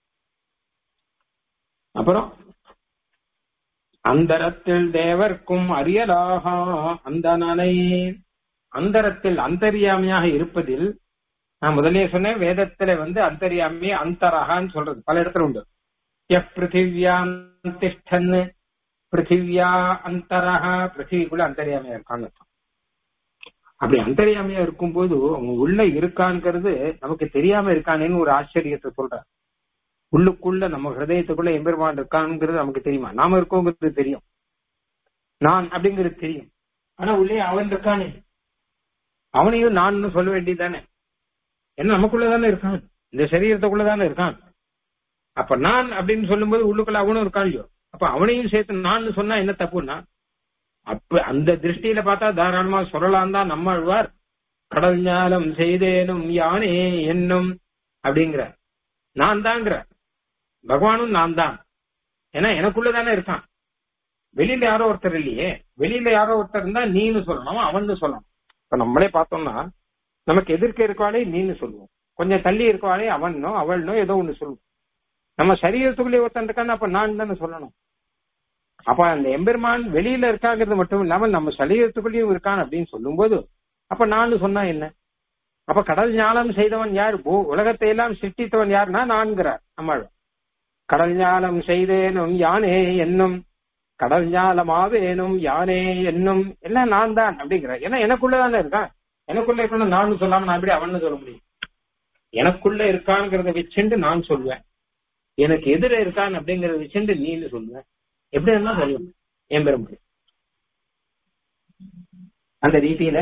அப்புறம் அந்தரத்தில் தேவர்க்கும் அரியலாகா அந்த நனை அந்தரத்தில் அந்தரியாமையாக இருப்பதில் நான் முதல்லயே சொன்னேன் வேதத்துல வந்து அந்தரியாமி அந்தரகான்னு சொல்றது பல இடத்துல உண்டு எஃப் பிருத்திவியாந்திஷ்டன் பிருத்திவியா அந்தரஹா பிருத்திவிக்குள்ள அந்தரியாமையா இருக்கான்னு அர்த்தம். அப்படி அந்தரியாமையா இருக்கும்போது அவன் உள்ள இருக்கான்ங்கிறது நமக்கு தெரியாம இருக்கானேன்னு ஒரு ஆச்சரியத்தை சொல்ற உள்ளுக்குள்ள நம்ம ஹிருதயத்துக்குள்ள எம்பெருமான் இருக்கான்ங்கிறது நமக்கு தெரியுமா நாம இருக்கோங்கிறது தெரியும் நான் அப்படிங்கிறது தெரியும் ஆனா உள்ளே அவன் இருக்கானே அவனையும் நான் சொல்ல வேண்டியதானே ஏன்னா நமக்குள்ளதானே இருக்கான் இந்த சரீரத்துக்குள்ளதானே இருக்கான் அப்ப நான் அப்படின்னு சொல்லும்போது உள்ளுக்குள்ள அவனும் இருக்கான் இல்லையோ அப்ப அவனையும் சேர்த்து நான் சொன்னா என்ன தப்புன்னா அப்ப அந்த திருஷ்டியில பார்த்தா தாராளமா சொல்லலாம் தான் நம்ம அழ்வார் கடல் ஞானம் செய்தேனும் யானே என்னும் அப்படிங்கிற நான் தாங்கிற பகவானும் நான் தான் ஏன்னா எனக்குள்ளதானே இருக்கான் வெளியில யாரோ ஒருத்தர் இல்லையே வெளியில யாரோ ஒருத்தர் இருந்தா நீன்னு சொல்லணும் அவன்னு சொல்லணும் இப்ப நம்மளே பார்த்தோம்னா நமக்கு எதிர்க்க இருக்கவாளே நீன்னு சொல்லுவோம் கொஞ்சம் தள்ளி இருக்கவாளே அவனோ அவள்னோ ஏதோ ஒண்ணு சொல்லுவோம் நம்ம சரீரத்துக்குள்ளே ஒருத்தன் இருக்கான்னு அப்ப நான் தானே சொல்லணும் அப்ப அந்த எம்பெருமான் வெளியில இருக்காங்கிறது மட்டும் இல்லாமல் நம்ம சரீரத்துக்குள்ளேயும் இருக்கான் அப்படின்னு சொல்லும்போது அப்ப நான் சொன்னா என்ன அப்ப கடல் ஞானம் செய்தவன் யார் பூ- உலகத்தை எல்லாம் சிருஷ்டித்தவன் யாருன்னா நான்கிறார் நம்ம கடல் ஞானம் செய்தேனும் யானே என்னும் கடல் ஞானமாவேனும் யானே என்னும் எல்லாம் நான் தான் அப்படிங்கிற ஏன்னா எனக்குள்ளதானே இருக்கான் எனக்குள்ள இருக்கணும் நான் சொல்லாம நான் எப்படி அவன்னு சொல்ல முடியும் எனக்குள்ள இருக்கான்ங்கிறத வச்சுட்டு நான் சொல்லுவேன் எனக்கு எதிர இருக்கான் அப்படிங்கறத வச்சுட்டு நீன்னு சொல்லுவேன் எப்படி இருந்தா சொல்லுவேன் என் பெருமை அந்த ரீதியில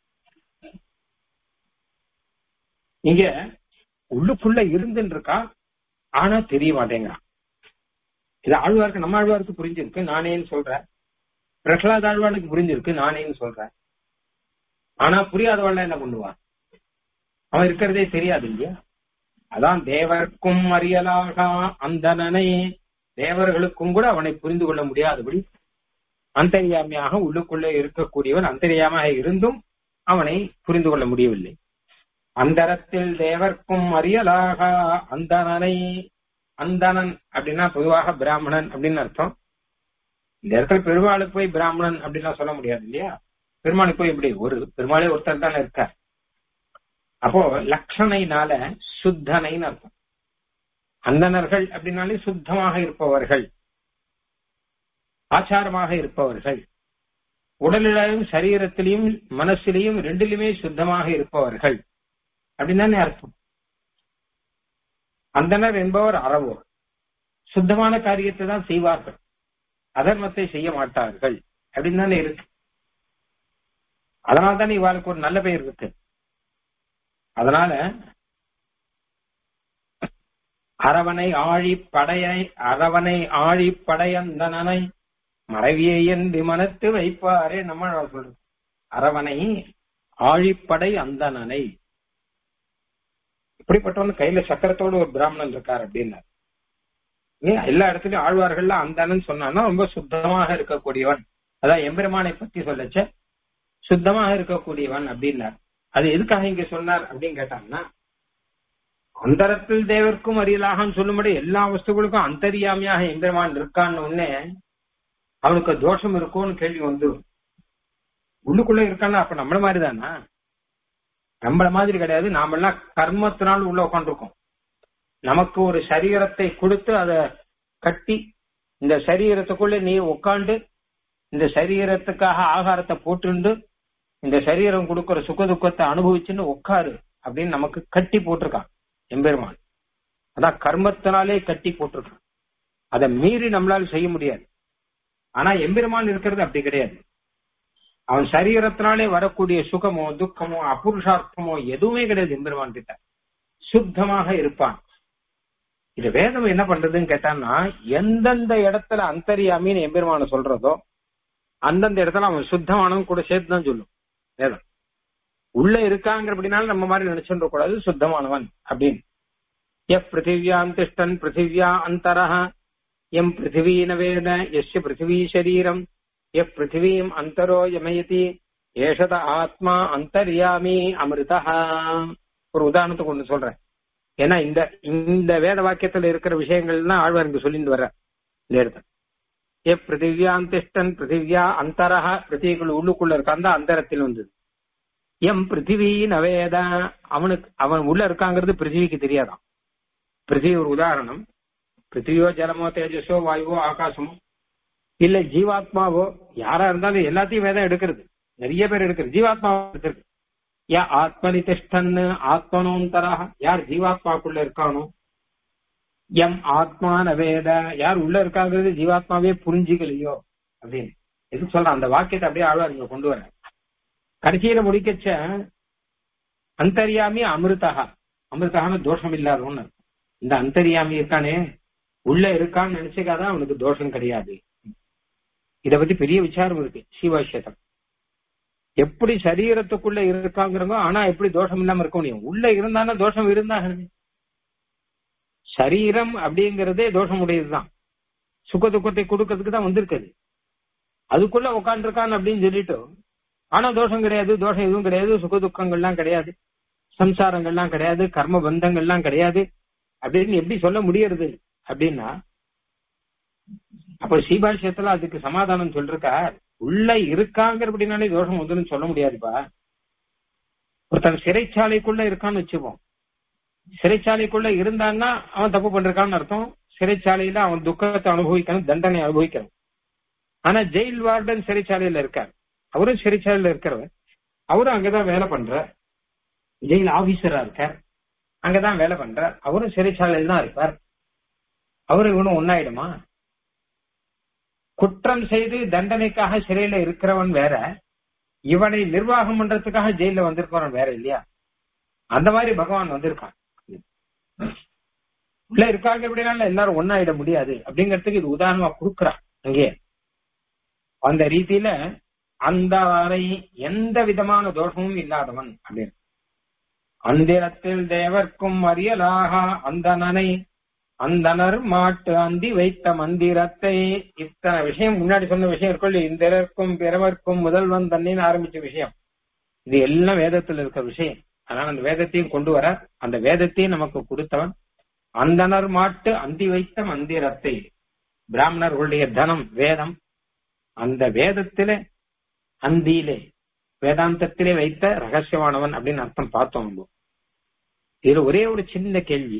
இங்க உள்ளுக்குள்ள இருந்துன்னு இருக்கா ஆனா தெரிய மாட்டேங்கிறான் இது ஆழ்வாருக்கு நம்ம ஆழ்வாருக்கு புரிஞ்சிருக்கு நானேன்னு சொல்றேன் பிரகலாத் ஆழ்வானுக்கு புரிஞ்சிருக்கு நானேன்னு சொல்றேன் ஆனா புரியாதவள் என்ன பண்ணுவான் அவன் இருக்கிறதே தெரியாது இல்லையா அதான் தேவர்க்கும் அறியலாக அந்தனனை தேவர்களுக்கும் கூட அவனை புரிந்து கொள்ள முடியாதபடி அந்தரியாமியாக உள்ளுக்குள்ளே இருக்கக்கூடியவன் அந்தரியாமாக இருந்தும் அவனை புரிந்து கொள்ள முடியவில்லை அந்தரத்தில் தேவர்க்கும் அறியலாக அந்தனனை அந்தணன் அப்படின்னா பொதுவாக பிராமணன் அப்படின்னு அர்த்தம் இந்த இடத்துல பெருமாளுக்கு போய் பிராமணன் அப்படின்லாம் சொல்ல முடியாது இல்லையா பெருமாளுக்கு போய் இப்படி ஒரு பெருமாளே ஒருத்தர் தானே இருக்கார் அப்போ லக்ஷணைனால சுத்தனைன்னு அர்த்தம் அந்தணர்கள் அப்படின்னாலே சுத்தமாக இருப்பவர்கள் ஆச்சாரமாக இருப்பவர்கள் உடலிலும் சரீரத்திலையும் மனசிலையும் ரெண்டிலுமே சுத்தமாக இருப்பவர்கள் அப்படின்னு தானே அர்த்தம் அந்தனர் என்பவர் அறவோர் சுத்தமான காரியத்தை தான் செய்வார்கள் அதர்மத்தை செய்ய மாட்டார்கள் அப்படின்னு தானே இருக்கு அதனால தானே இவாளுக்கு ஒரு நல்ல பெயர் இருக்கு அதனால அரவனை ஆழி படையை அரவனை ஆழி படையந்தனனை மறைவியன் விமனத்து வைப்பாரே நம்ம சொல்றது அரவனை ஆழிப்படை அந்தனனை இப்படிப்பட்டவன் கையில சக்கரத்தோடு ஒரு பிராமணன் இருக்கார் அப்படின்னார் ஏன் எல்லா இடத்துலயும் ஆழ்வார்கள்ல அந்தனன் சொன்னான்னா ரொம்ப சுத்தமாக இருக்கக்கூடியவன் அதான் எம்பெருமானை பத்தி சொல்லச்ச சுத்தமாக இருக்கக்கூடியவன் அப்படின்னார் அது எதுக்காக இங்க சொன்னார் அப்படின்னு கேட்டாங்கன்னா அந்தரத்தில் தேவர்க்கும் அறியலாகன்னு சொல்லும்படி எல்லா வஸ்துகளுக்கும் அந்தரியாமியாக எம்பெருமான் இருக்கான்னு உடனே அவனுக்கு தோஷம் இருக்கும்னு கேள்வி வந்து உள்ளுக்குள்ள இருக்கான்னா அப்ப நம்மள மாதிரி தானா நம்மள மாதிரி கிடையாது நாமெல்லாம் கர்மத்தினால் உள்ள உட்காந்துருக்கோம் நமக்கு ஒரு சரீரத்தை கொடுத்து அதை கட்டி இந்த சரீரத்துக்குள்ள நீ உட்காந்து இந்த சரீரத்துக்காக ஆகாரத்தை போட்டுண்டு இந்த சரீரம் கொடுக்கிற சுக துக்கத்தை அனுபவிச்சுன்னு உட்காரு அப்படின்னு நமக்கு கட்டி போட்டிருக்கான் எம்பெருமான் அதான் கர்மத்தினாலே கட்டி போட்டிருக்கான் அதை மீறி நம்மளால செய்ய முடியாது ஆனா எம்பெருமான் இருக்கிறது அப்படி கிடையாது அவன் சரீரத்தினாலே வரக்கூடிய சுகமோ துக்கமோ அபுருஷார்த்தமோ எதுவுமே கிடையாது எம்பெருமான் கிட்ட சுத்தமாக இருப்பான் இது வேதம் என்ன பண்றதுன்னு கேட்டான்னா எந்தெந்த இடத்துல அந்தரியாமின்னு எம்பெருமான சொல்றதோ அந்தந்த இடத்துல அவன் சுத்தமானவன் கூட சேர்த்து தான் சொல்லும் வேதம் உள்ள இருக்காங்க அப்படின்னாலும் நம்ம மாதிரி நினைச்சுட கூடாது சுத்தமானவன் அப்படின்னு எப் பிருத்திவியாம் திஷ்டன் பிருத்திவியா அந்தரஹ எம் பிருத்திவீன வேத எஸ்ய பிருத்திவி சரீரம் எப் பிருத்திவீம் அந்தரோ யமயதி ஏஷத ஆத்மா அந்தர்யாமி அமிர்தா ஒரு உதாரணத்துக்கு ஒண்ணு சொல்றேன் ஏன்னா இந்த இந்த வேத வாக்கியத்துல இருக்கிற விஷயங்கள்லாம் ஆழ்வார் இங்க சொல்லிட்டு வர்ற இந்த இடத்துல எப் பிருத்திவியாம் திஷ்டன் பிருத்திவியா அந்தரஹ பிருத்திவிக்குள் உள்ளுக்குள்ள இருக்க அந்த அந்தரத்தில் வந்தது எம் பிருத்திவி நவேத அவனுக்கு அவன் உள்ள இருக்காங்கிறது பிருத்திவிக்கு தெரியாதான் பிருத்திவி ஒரு உதாரணம் பிருத்திவியோ ஜலமோ தேஜஸோ வாயுவோ ஆகாசமோ இல்ல ஜீவாத்மாவோ யாரா இருந்தாலும் எல்லாத்தையும் வேதம் எடுக்கிறது நிறைய பேர் எடுக்கிறது ஜீவாத்மா எடுக்கிறது யா ஆத்மனி திஷ்டன்னு ஆத்மனோந்தராக யார் ஜீவாத்மாக்குள்ள இருக்கானோ எம் ஆத்மான வேத யார் உள்ள இருக்காங்கிறது ஜீவாத்மாவே புரிஞ்சுக்கலையோ அப்படின்னு எதுக்கு சொல்றேன் அந்த வாக்கியத்தை அப்படியே ஆழ்வார் இங்க கொண்டு வர கடைசியில முடிக்கச்ச அந்தரியாமி அமிர்தகா அமிர்தகான தோஷம் இல்லாதவன்னு அர்த்தம். இந்த அந்தரியாமி இருக்கானே உள்ள இருக்கான்னு நினைச்சுக்காதான் அவனுக்கு தோஷம் கிடையாது இத பத்தி பெரிய விசாரம் இருக்கு சிவாஷ்யத்தம் எப்படி சரீரத்துக்குள்ள இருக்காங்கிறவங்க ஆனா எப்படி தோஷம் இல்லாம இருக்க முடியும் உள்ள இருந்தானா தோஷம் இருந்தாகணுமே சரீரம் அப்படிங்கறதே தோஷம் உடையதுதான் சுக துக்கத்தை கொடுக்கறதுக்கு தான் வந்திருக்குது அதுக்குள்ள உட்காந்துருக்கான் அப்படின்னு சொல்லிட்டு ஆனா தோஷம் கிடையாது தோஷம் எதுவும் கிடையாது சுக துக்கங்கள்லாம் கிடையாது சம்சாரங்கள்லாம் கிடையாது கர்ம பந்தங்கள்லாம் கிடையாது அப்படின்னு எப்படி சொல்ல முடியறது அப்படின்னா அப்ப ஸ்ரீபாஷ்யத்துல அதுக்கு சமாதானம் சொல்றார் உள்ள இருக்காங்கிறபடினாலே தோஷம் வந்துன்னு சொல்ல முடியாதுப்பா ஒருத்தன் சிறைச்சாலைக்குள்ள இருக்கான்னு வச்சுப்போம் சிறைச்சாலைக்குள்ள இருந்தான்னா அவன் தப்பு பண்றான்னு அர்த்தம் சிறைச்சாலையில அவன் துக்கத்தை அனுபவிக்கணும் தண்டனை அனுபவிக்கணும் ஆனா ஜெயில் வார்டன் சிறைச்சாலையில இருக்கார் அவரும் சிறைச்சாலையில இருக்கிறவர் அவரும் அங்கதான் வேலை பண்ற ஜெயில் ஆபீசரா இருக்கார் அங்கதான் வேலை பண்றார் அவரும் சிறைச்சாலையில் தான் இருப்பார் அவரு இவனும் ஒன்னாயிடுமா குற்றம் செய்து தண்டனைக்காக சிறையில இருக்கிறவன் வேற இவனை நிர்வாகம் பண்றதுக்காக ஜெயில வந்திருக்கிறவன் வேற இல்லையா அந்த மாதிரி பகவான் வந்திருக்கான் உள்ள இருக்காங்க எப்படினால எல்லாரும் ஒன்னாயிட முடியாது அப்படிங்கறதுக்கு இது உதாரணமா கொடுக்குறான் அங்கே அந்த ரீதியில அந்த வரை எந்த விதமான தோஷமும் இல்லாதவன் அப்படின்னு அந்திரத்தில் தேவர்க்கும் அறியலாக அந்தனனை அந்தனர் மாட்டு அந்தி வைத்த மந்திரத்தை இத்தனை விஷயம் முன்னாடி சொன்ன விஷயம் இருக்குள்ள இந்திரர்க்கும் பிறவர்க்கும் முதல்வன் தண்ணின்னு ஆரம்பிச்ச விஷயம் இது எல்லாம் வேதத்தில் இருக்க விஷயம் அதனால அந்த வேதத்தையும் கொண்டு வர அந்த வேதத்தையும் நமக்கு கொடுத்தவன் அந்தனர் மாட்டு அந்தி வைத்த மந்திரத்தை பிராமணர்களுடைய தனம் வேதம் அந்த வேதத்திலே அந்தியிலே வேதாந்தத்திலே வைத்த ரகசியமானவன் அப்படின்னு அர்த்தம் பார்த்தோம் நம்ம இதுல ஒரே ஒரு சின்ன கேள்வி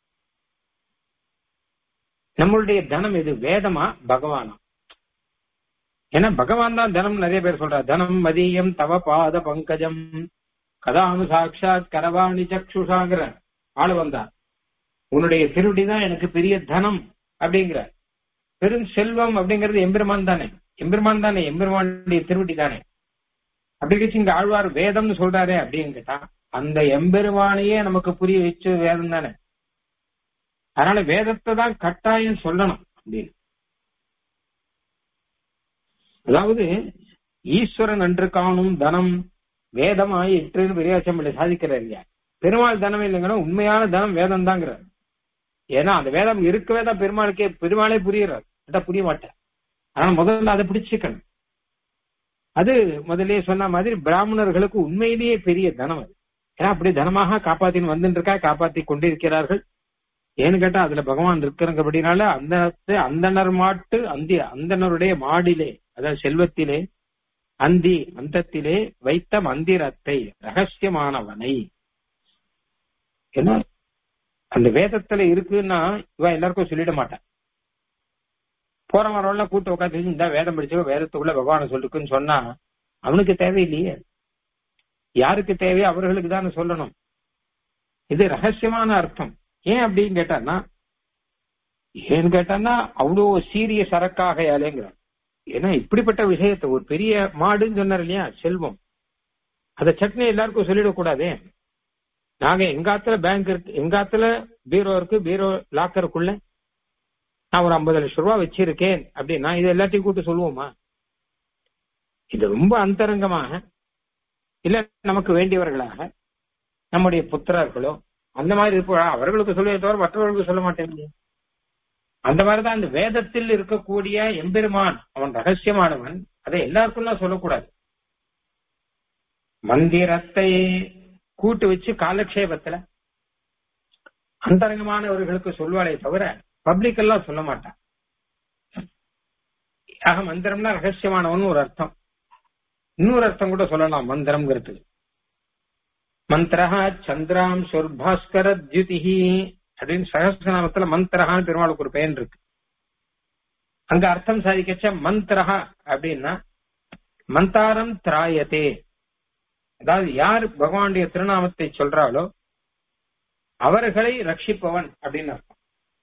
நம்மளுடைய தனம் எது வேதமா பகவானா ஏன்னா பகவான் தான் தனம் நிறைய பேர் சொல்றார் தனம் மதியம் தவ பாத பங்கஜம் கதானு சாட்சாத் கரவாணி சக்ஷுஷாங்கிற ஆளு வந்தார் உன்னுடைய திருடி தான் எனக்கு பெரிய தனம் அப்படிங்கிற பெரும் செல்வம் அப்படிங்கிறது எம்பெருமான் தானே எம்பெருமான் தானே எம்பெருமானுடைய திருவடி தானே அப்படி வச்சு இங்க ஆழ்வார் வேதம்னு சொல்றாரே அப்படின்னு கேட்டா அந்த எம்பெருமானையே நமக்கு புரிய வச்சு வேதம் தானே அதனால வேதத்தை தான் கட்டாயம் சொல்லணும் அப்படின்னு அதாவது ஈஸ்வரன் அன்று காணும் தனம் வேதமாய் எட்டுன்னு பெரியாச்சம்பிள்ளை சாதிக்கிறார் இல்லையா பெருமாள் தனம் இல்லைங்கன்னா உண்மையான தனம் வேதம் தாங்கிறார் ஏன்னா அந்த வேதம் இருக்கவே தான் பெருமாளுக்கே பெருமாளே புரியுறார் கேட்டா புரிய மாட்டேன் ஆனா முதல்ல அதை பிடிச்சுக்கணும் அது முதல்லயே சொன்ன மாதிரி பிராமணர்களுக்கு உண்மையிலேயே பெரிய தனம் அது ஏன்னா அப்படி தனமாக காப்பாத்தின்னு வந்துட்டு இருக்கா காப்பாத்தி கொண்டிருக்கிறார்கள் ஏன்னு கேட்டா அதுல பகவான் இருக்கிறங்கபடினால அந்த அந்தனர் மாட்டு அந்தி அந்தனருடைய மாடிலே அதாவது செல்வத்திலே அந்தி அந்தத்திலே வைத்த மந்திரத்தை ரகசியமானவனை ஏன்னா அந்த வேதத்துல இருக்குன்னா இவ எல்லாருக்கும் சொல்லிட மாட்டான் போற வரவெல்லாம் கூட்டு உட்காந்து இந்த வேதம் படிச்சவங்க வேதத்துக்குள்ள பகவான சொல்லிருக்குன்னு சொன்னா அவனுக்கு தேவையில்லையே யாருக்கு தேவையோ அவர்களுக்கு தானே சொல்லணும் இது ரகசியமான அர்த்தம் ஏன் அப்படின்னு கேட்டான்னா ஏன்னு கேட்டான்னா அவ்வளோ சீரிய சரக்காக யாலேங்கிறான் ஏன்னா இப்படிப்பட்ட விஷயத்த ஒரு பெரிய மாடுன்னு சொன்னார் இல்லையா செல்வம் அத சட்னி எல்லாருக்கும் சொல்லிடக்கூடாதே நாங்க எங்காத்துல பேங்க் இருக்கு எங்காத்துல பீரோ இருக்கு பீரோ லாக்கருக்குள்ள நான் ஒரு ஐம்பது லட்சம் ரூபாய் வச்சிருக்கேன் அப்படின்னா இது எல்லாத்தையும் கூட்டு சொல்லுவோமா இது ரொம்ப அந்தரங்கமாக இல்ல நமக்கு வேண்டியவர்களாக நம்முடைய புத்திரர்களோ அந்த மாதிரி இருப்பா அவர்களுக்கு சொல்லுவதை தவிர மற்றவர்களுக்கு சொல்ல மாட்டேன் அந்த மாதிரிதான் அந்த வேதத்தில் இருக்கக்கூடிய எம்பெருமான் அவன் ரகசியமானவன் அதை எல்லாருக்கும் சொல்லக்கூடாது மந்திரத்தை கூட்டு வச்சு காலக்ஷேபத்துல அந்தரங்கமானவர்களுக்கு சொல்வாளே தவிர பப்ளிக் எல்லாம் சொல்ல மாட்டான் ஆக மந்திரம்னா ரகசியமானவன் ஒரு அர்த்தம் இன்னொரு அர்த்தம் கூட சொல்லலாம் மந்திரம்ங்கிறதுக்கு மந்திரஹா சந்திராம் சொர்பாஸ்கர தியுதிஹி அப்படின்னு சகசிரநாமத்துல மந்திரஹான்னு பெருமாளுக்கு ஒரு பெயர் இருக்கு அங்க அர்த்தம் சாதிக்கச்ச மந்திரஹா அப்படின்னா மந்தாரம் திராயத்தே அதாவது யார் பகவானுடைய திருநாமத்தை சொல்றாளோ அவர்களை ரட்சிப்பவன் அப்படின்னு அர்த்தம்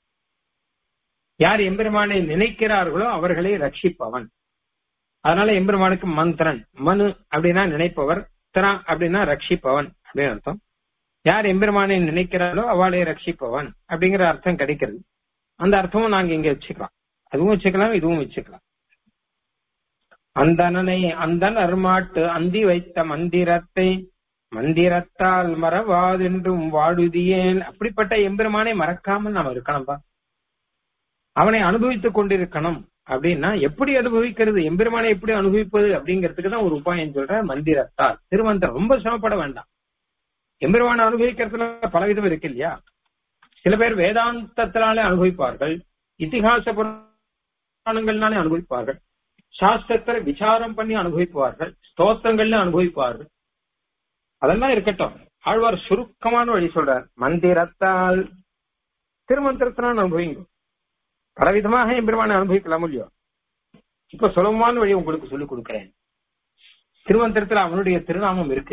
யார் எம்பெருமானை நினைக்கிறார்களோ அவர்களை ரட்சிப்பவன் அதனால எம்பெருமானுக்கு மந்திரன் மனு அப்படின்னா நினைப்பவர் திரா அப்படின்னா ரட்சிப்பவன் அப்படின்னு அர்த்தம் யார் எம்பெருமானை நினைக்கிறாரோ அவளை ரட்சிப்பவன் அப்படிங்கிற அர்த்தம் கிடைக்கிறது அந்த அர்த்தமும் நாங்க இங்க வச்சுக்கலாம் அதுவும் வச்சுக்கலாம் இதுவும் வச்சுக்கலாம் அந்தனனை அந்தன் அருமாட்டு அந்தி வைத்த மந்திரத்தை மந்திரத்தால் மறவாதென்றும் வாழுதியேன் அப்படிப்பட்ட எம்பெருமானை மறக்காமல் நாம் இருக்கணும்பா அவனை அனுபவித்துக் கொண்டிருக்கணும் அப்படின்னா எப்படி அனுபவிக்கிறது எம்பெருமானை எப்படி அனுபவிப்பது அப்படிங்கிறதுக்கு தான் ஒரு உபாயம் சொல்ற மந்திரத்தால் திருமந்திரம் ரொம்ப சிரமப்பட வேண்டாம் எம்பெருமானை அனுபவிக்கிறதுல பலவிதம் இருக்கு இல்லையா சில பேர் வேதாந்தத்தினாலே அனுபவிப்பார்கள் இத்திகாச புராணங்கள்னாலே அனுபவிப்பார்கள் சாஸ்திரத்துல விசாரம் பண்ணி அனுபவிப்பார்கள் ஸ்தோத்திரங்கள்ல அனுபவிப்பார்கள் அதெல்லாம் இருக்கட்டும் ஆழ்வார் சுருக்கமான வழி சொல்றார் மந்திரத்தால் திருமந்திரத்தினால் அனுபவிங்க பலவிதமாக எம்பெருமானை அனுபவிக்கலாம் இல்லையோ இப்ப சுலபமான வழி உங்களுக்கு சொல்லிக் கொடுக்கிறேன் திருமந்திரத்துல அவனுடைய திருநாமம் இருக்கு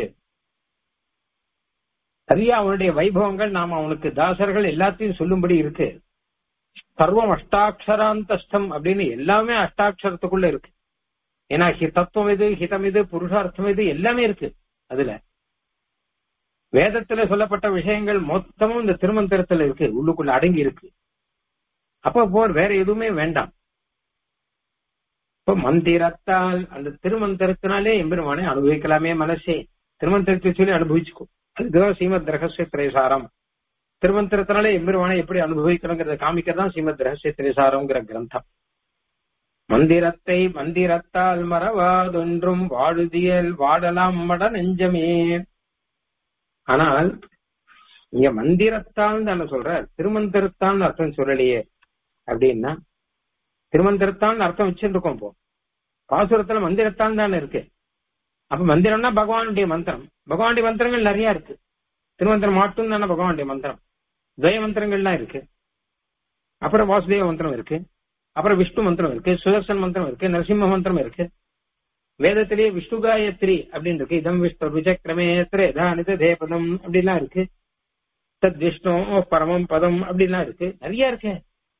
சரியா அவனுடைய வைபவங்கள் நாம அவனுக்கு தாசர்கள் எல்லாத்தையும் சொல்லும்படி இருக்கு சர்வம் அஷ்டாட்சராந்தஸ்தம் அப்படின்னு எல்லாமே அஷ்டாட்சரத்துக்குள்ள இருக்கு ஏன்னா ஹி- தத்துவம் இது ஹிதம் இது புருஷார்த்தம் இது எல்லாமே இருக்கு அதுல வேதத்துல சொல்லப்பட்ட விஷயங்கள் மொத்தமும் இந்த திருமந்திரத்துல இருக்கு உள்ளுக்குள்ள அடங்கி இருக்கு அப்ப போர் வேற எதுவுமே வேண்டாம் இப்ப மந்திரத்தால் அந்த திருமந்திரத்தினாலே எம்பெருமானை அனுபவிக்கலாமே மனசே திருமந்திரத்தை சொல்லி அனுபவிச்சுக்கோ அதுதான் ஸ்ரீமத் ரகசிய திரைசாரம் திருமந்திரத்தினாலே எம்பெருமானை எப்படி அனுபவிக்கணுங்கிறத காமிக்கிறதான் ஸ்ரீமத் ரகசிய திரைசாரம்ங்கிற கிரந்தம் மந்திரத்தை மந்திரத்தால் மறவாதொன்றும் வாழுதியல் வாடலாம் மட நெஞ்சமே ஆனால் இங்க மந்திரத்தால் தானே சொல்ற திருமந்திரத்தால் அர்த்தம் சொல்லலையே அப்படின்னா திருமந்திரத்தான் அர்த்தம் வச்சிருக்கோம் இப்போ பாசுரத்துல மந்திரத்தான் தானே இருக்கு அப்ப மந்திரம்னா பகவானுடைய மந்திரம் பகவானுடைய மந்திரங்கள் நிறைய இருக்கு திருமந்திரம் மட்டும் தானே பகவானுடைய மந்திரம் துவய மந்திரங்கள்லாம் இருக்கு அப்புறம் வாசுதேவ மந்திரம் இருக்கு அப்புறம் விஷ்ணு மந்திரம் இருக்கு சுதர்சன் மந்திரம் இருக்கு நரசிம்ம மந்திரம் இருக்கு வேதத்திலேயே விஷ்ணு காயத்ரி அப்படின்னு இருக்கு இதம் விஷ்ணு விஜக்கிரமே திரேதானித தேபதம் அப்படிலாம் இருக்கு தத் விஷ்ணு பரமம் பதம் அப்படிலாம் இருக்கு நிறைய இருக்கு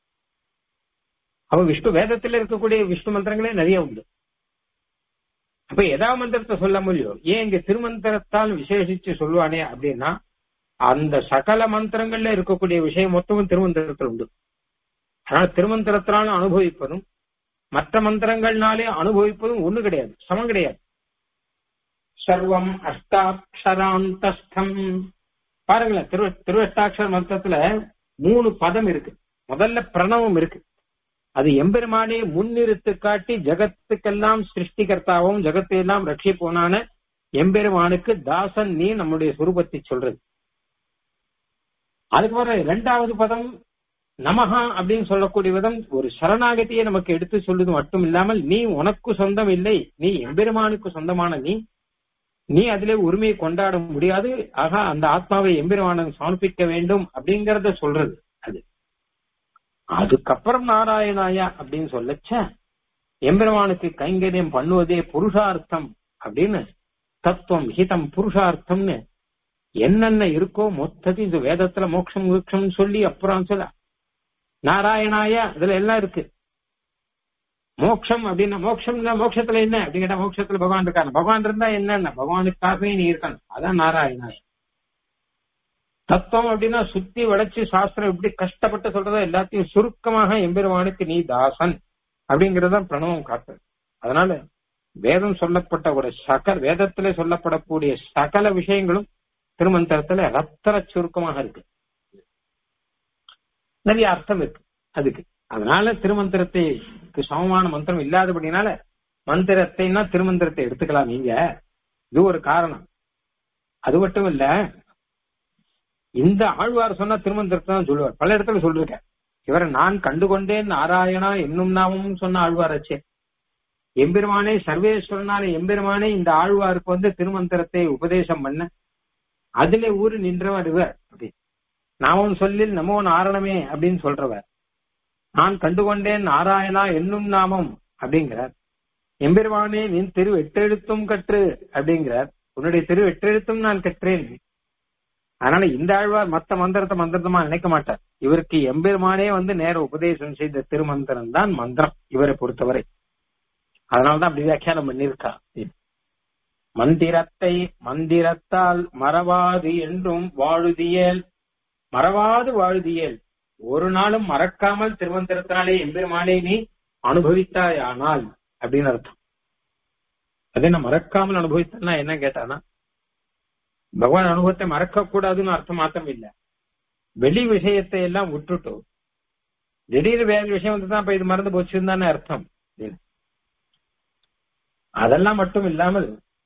அப்ப விஷ்ணு வேதத்துல இருக்கக்கூடிய விஷ்ணு மந்திரங்களே நிறைய உண்டு அப்ப எதா மந்திரத்தை சொல்ல முடியும் ஏன் இங்க திருமந்திரத்தால் விசேஷிச்சு சொல்லுவானே அப்படின்னா அந்த சகல மந்திரங்கள்ல இருக்கக்கூடிய விஷயம் மொத்தமும் திருமந்திரத்தில் உண்டு அதனால திருமந்திரத்தினால அனுபவிப்பதும் மற்ற மந்திரங்கள்னாலே அனுபவிப்பதும் ஒண்ணு கிடையாது சமம் கிடையாது சர்வம் அஷ்டாட்சராந்தஸ்தம் பாருங்களேன் திரு திருவஷ்டாட்சர மந்திரத்துல மூணு பதம் இருக்கு முதல்ல பிரணவம் இருக்கு அது எம்பெருமானே முன்னிறுத்து காட்டி ஜகத்துக்கெல்லாம் சிருஷ்டிகர்த்தாவும் ஜகத்தை எல்லாம் ரட்சிப்போனான எம்பெருமானுக்கு தாசன் நீ நம்முடைய சுரூபத்தை சொல்றது அதுக்கப்புறம் இரண்டாவது பதம் நமஹா அப்படின்னு சொல்லக்கூடிய விதம் ஒரு சரணாகதியை நமக்கு எடுத்து சொல்லுது மட்டும் இல்லாமல் நீ உனக்கு சொந்தம் இல்லை நீ எம்பெருமானுக்கு சொந்தமான நீ நீ அதிலே உரிமையை கொண்டாட முடியாது ஆக அந்த ஆத்மாவை எம்பெருமானுக்கு சமர்ப்பிக்க வேண்டும் அப்படிங்கறத சொல்றது அது அதுக்கப்புறம் நாராயணாயா அப்படின்னு சொல்லச்ச எம்பெருமானுக்கு கைங்கரியம் பண்ணுவதே புருஷார்த்தம் அப்படின்னு தத்துவம் ஹிதம் புருஷார்த்தம்னு என்னென்ன இருக்கோ மொத்தத்தையும் இது வேதத்துல மோட்சம் மோட்சம் சொல்லி அப்புறம் சொல்ல நாராயணாயா இதுல எல்லாம் இருக்கு மோட்சம் அப்படின்னா மோட்சம் மோட்சத்துல என்ன அப்படின்னு கேட்டா மோட்சத்துல பகவான் இருக்காங்க பகவான் இருந்தா என்னென்ன பகவானுக்காகவே நீ இருக்கணும் அதான் நாராயணாயா தத்துவம் அப்படின்னா சுத்தி வளைச்சு சாஸ்திரம் எப்படி கஷ்டப்பட்டு சொல்றதோ எல்லாத்தையும் சுருக்கமாக எம்பெருமானுக்கு நீ தாசன் அப்படிங்கறத பிரணவம் காட்டுறது அதனால வேதம் சொல்லப்பட்ட ஒரு சகல வேதத்துல சொல்லப்படக்கூடிய சகல விஷயங்களும் திருமந்திரத்துல ரத்தன சுருக்கமாக இருக்கு நிறைய அர்த்தம் இருக்கு அதுக்கு அதனால திருமந்திரத்தைக்கு சமமான மந்திரம் இல்லாதபடினால மந்திரத்தைன்னா திருமந்திரத்தை எடுத்துக்கலாம் நீங்க இது ஒரு காரணம் அது மட்டும் இல்ல இந்த ஆழ்வார் சொன்ன திருமந்திரத்தை தான் சொல்லுவார் பல இடத்துல சொல்லிருக்க இவரை நான் கண்டுகொண்டேன் நாராயணா என்னும் நாமும் சொன்ன ஆழ்வாராச்சே எம்பெருமானே சர்வேஸ்வரனான எம்பெருமானே இந்த ஆழ்வாருக்கு வந்து திருமந்திரத்தை உபதேசம் பண்ண அதுல ஊரு நின்றவர் இவர் அப்படி நாமும் சொல்லில் நமோ நாரணமே அப்படின்னு சொல்றவர் நான் கண்டுகொண்டேன் நாராயணா என்னும் நாமம் அப்படிங்கிறார் எம்பெருமானே நின் திரு எட்டெழுத்தும் கற்று அப்படிங்கிறார் உன்னுடைய திரு எட்டெழுத்தும் நான் கற்றேன் அதனால இந்த ஆழ்வார் மத்த மந்திரத்தை மந்திரமா நினைக்க மாட்டார் இவருக்கு எம்பெருமானே வந்து நேர உபதேசம் செய்த திருமந்திரம் தான் மந்திரம் இவரை பொறுத்தவரை அதனாலதான் அப்படி வியாக்கியானம் பண்ணியிருக்கா மந்திரத்தை மந்திரத்தால் மறவாது என்றும் வாழுதியல் மறவாது வாழுதியல் ஒரு நாளும் மறக்காமல் திருமந்திரத்தினாலே எம்பெருமானே நீ அனுபவித்தாயானால் அப்படின்னு அர்த்தம் அதே நான் மறக்காமல் அனுபவித்தா என்ன கேட்டானா பகவான் அனுபவத்தை மறக்க கூடாதுன்னு அர்த்தம் மாத்திரம் இல்ல வெளி விஷயத்தை எல்லாம் விட்டுட்டு திடீர் வேற விஷயம் வந்துதான் இப்ப இது மறந்து போச்சுன்னு தானே அர்த்தம் அதெல்லாம் மட்டும் இல்லாமல்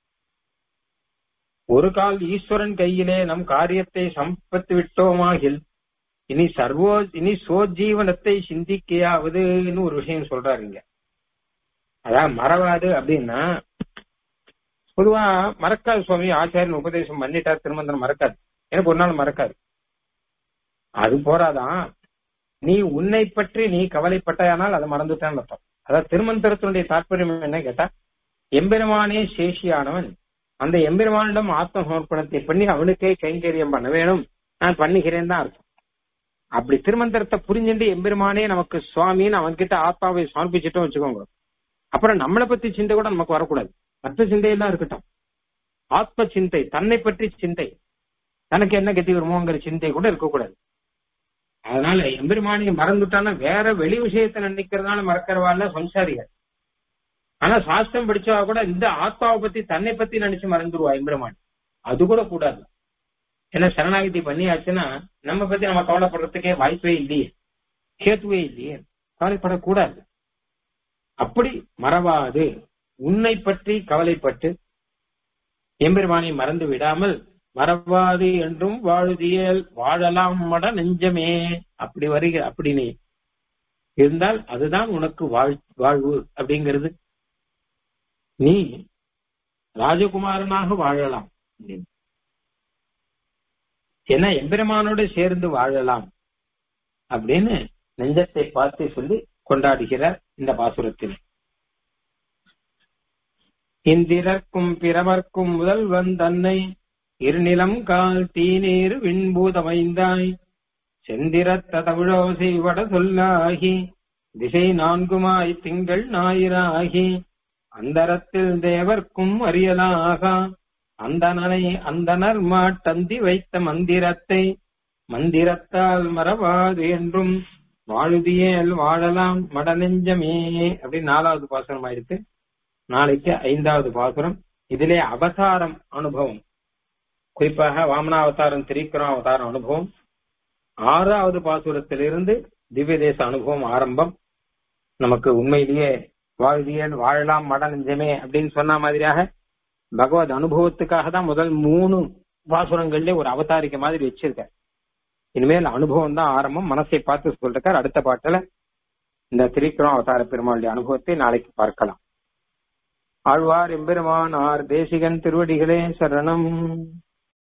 ஒரு கால் ஈஸ்வரன் கையிலே நம் காரியத்தை சம்பத்து விட்டோமாகில் இனி சர்வோ இனி சோஜீவனத்தை சிந்திக்கையாவதுன்னு ஒரு விஷயம் சொல்றாருங்க அதான் மறவாது அப்படின்னா பொதுவா மறக்காது சுவாமி ஆச்சாரியன் உபதேசம் பண்ணிட்டார் திருமந்திரம் மறக்காது எனக்கு ஒரு நாள் மறக்காது அது போறாதான் நீ உன்னை பற்றி நீ கவலைப்பட்டாயானால் அதை மறந்துட்டான்னு அர்த்தம் அதாவது திருமந்திரத்தினுடைய தாற்பயம் என்ன கேட்டா எம்பெருமானே சேஷியானவன் அந்த எம்பெருமானிடம் ஆத்ம சமர்ப்பணத்தை பண்ணி அவனுக்கே கைங்கரியம் பண்ண வேணும் நான் பண்ணுகிறேன் தான் அர்த்தம் அப்படி திருமந்திரத்தை புரிஞ்சுட்டு எம்பெருமானே நமக்கு சுவாமின்னு அவன்கிட்ட ஆத்மாவை சமர்ப்பிச்சுட்டோம் வச்சுக்கோங்க அப்புறம் நம்மளை பத்தி சிந்தை கூட நமக்கு வரக்கூடாது மற்ற சிந்தையெல்லாம் இருக்கட்டும் ஆத்ம சிந்தை தன்னை பற்றி சிந்தை தனக்கு என்ன கத்தி வருமோங்கிற சிந்தை கூட இருக்கக்கூடாது அதனால எம்பெருமானியை மறந்துட்டான்னா வேற வெளி விஷயத்தை நினைக்கிறதுனால மறக்கிறவாள் சம்சாரிகள் ஆனா சாஸ்திரம் படிச்சவா கூட இந்த ஆத்மாவை பத்தி தன்னை பத்தி நினைச்சு மறந்துடுவா எம்பெருமான் அது கூட கூடாது ஏன்னா சரணாகதி பண்ணியாச்சுன்னா நம்ம பத்தி நம்ம கவலைப்படுறதுக்கே வாய்ப்பே இல்லையே கேத்துவே இல்லையே கவலைப்படக்கூடாது அப்படி மறவாது உன்னை பற்றி கவலைப்பட்டு எம்பெருமானை மறந்து விடாமல் மறவாது என்றும் வாழுதியல் வாழலாம் மட நெஞ்சமே அப்படி வருகிற அப்படி நீ இருந்தால் அதுதான் உனக்கு வாழ் வாழ்வு அப்படிங்கிறது நீ ராஜகுமாரனாக வாழலாம் ஏன்னா எம்பெருமானோட சேர்ந்து வாழலாம் அப்படின்னு நெஞ்சத்தை பார்த்து சொல்லி கொண்டாடுகிறார் இந்த பாசுரத்தில் இந்திரர்க்கும் பிறவர்க்கும் முதல்வன் தன்னை இருநிலம் கால் தீநீர் விண்பூதமைந்தாய் செந்திரத்த தமிழோசை வட சொல்லாகி திசை நான்குமாய் திங்கள் ஞாயிறாகி அந்தரத்தில் தேவர்க்கும் அறியலாக அந்தனனை அந்தனர் மாட்டந்தி வைத்த மந்திரத்தை மந்திரத்தால் மறவாது என்றும் வாழுதியேல் வாழலாம் மடநெஞ்சமே அப்படின்னு நாலாவது பாசுரம் ஆயிருக்கு நாளைக்கு ஐந்தாவது பாசுரம் இதிலே அவதாரம் அனுபவம் குறிப்பாக வாமனாவதாரம் திரிக்கிரம் அவதாரம் அனுபவம் ஆறாவது பாசுரத்திலிருந்து திவ்ய தேச அனுபவம் ஆரம்பம் நமக்கு உண்மையிலேயே வாழ்வியல் வாழலாம் மட நெஞ்சமே அப்படின்னு சொன்ன மாதிரியாக பகவத் அனுபவத்துக்காக தான் முதல் மூணு பாசுரங்கள்ல ஒரு அவதாரிக்க மாதிரி வச்சிருக்க இனிமேல் அனுபவம் தான் ஆரம்பம் மனசை பார்த்து சொல்றார் அடுத்த பாட்டுல இந்த திரிக்கிரம் அவதார பெருமாளுடைய அனுபவத்தை நாளைக்கு பார்க்கலாம் ஆழ்வார் எம்பெருமான் ஆர் தேசிகன் திருவடிகளே சரணம்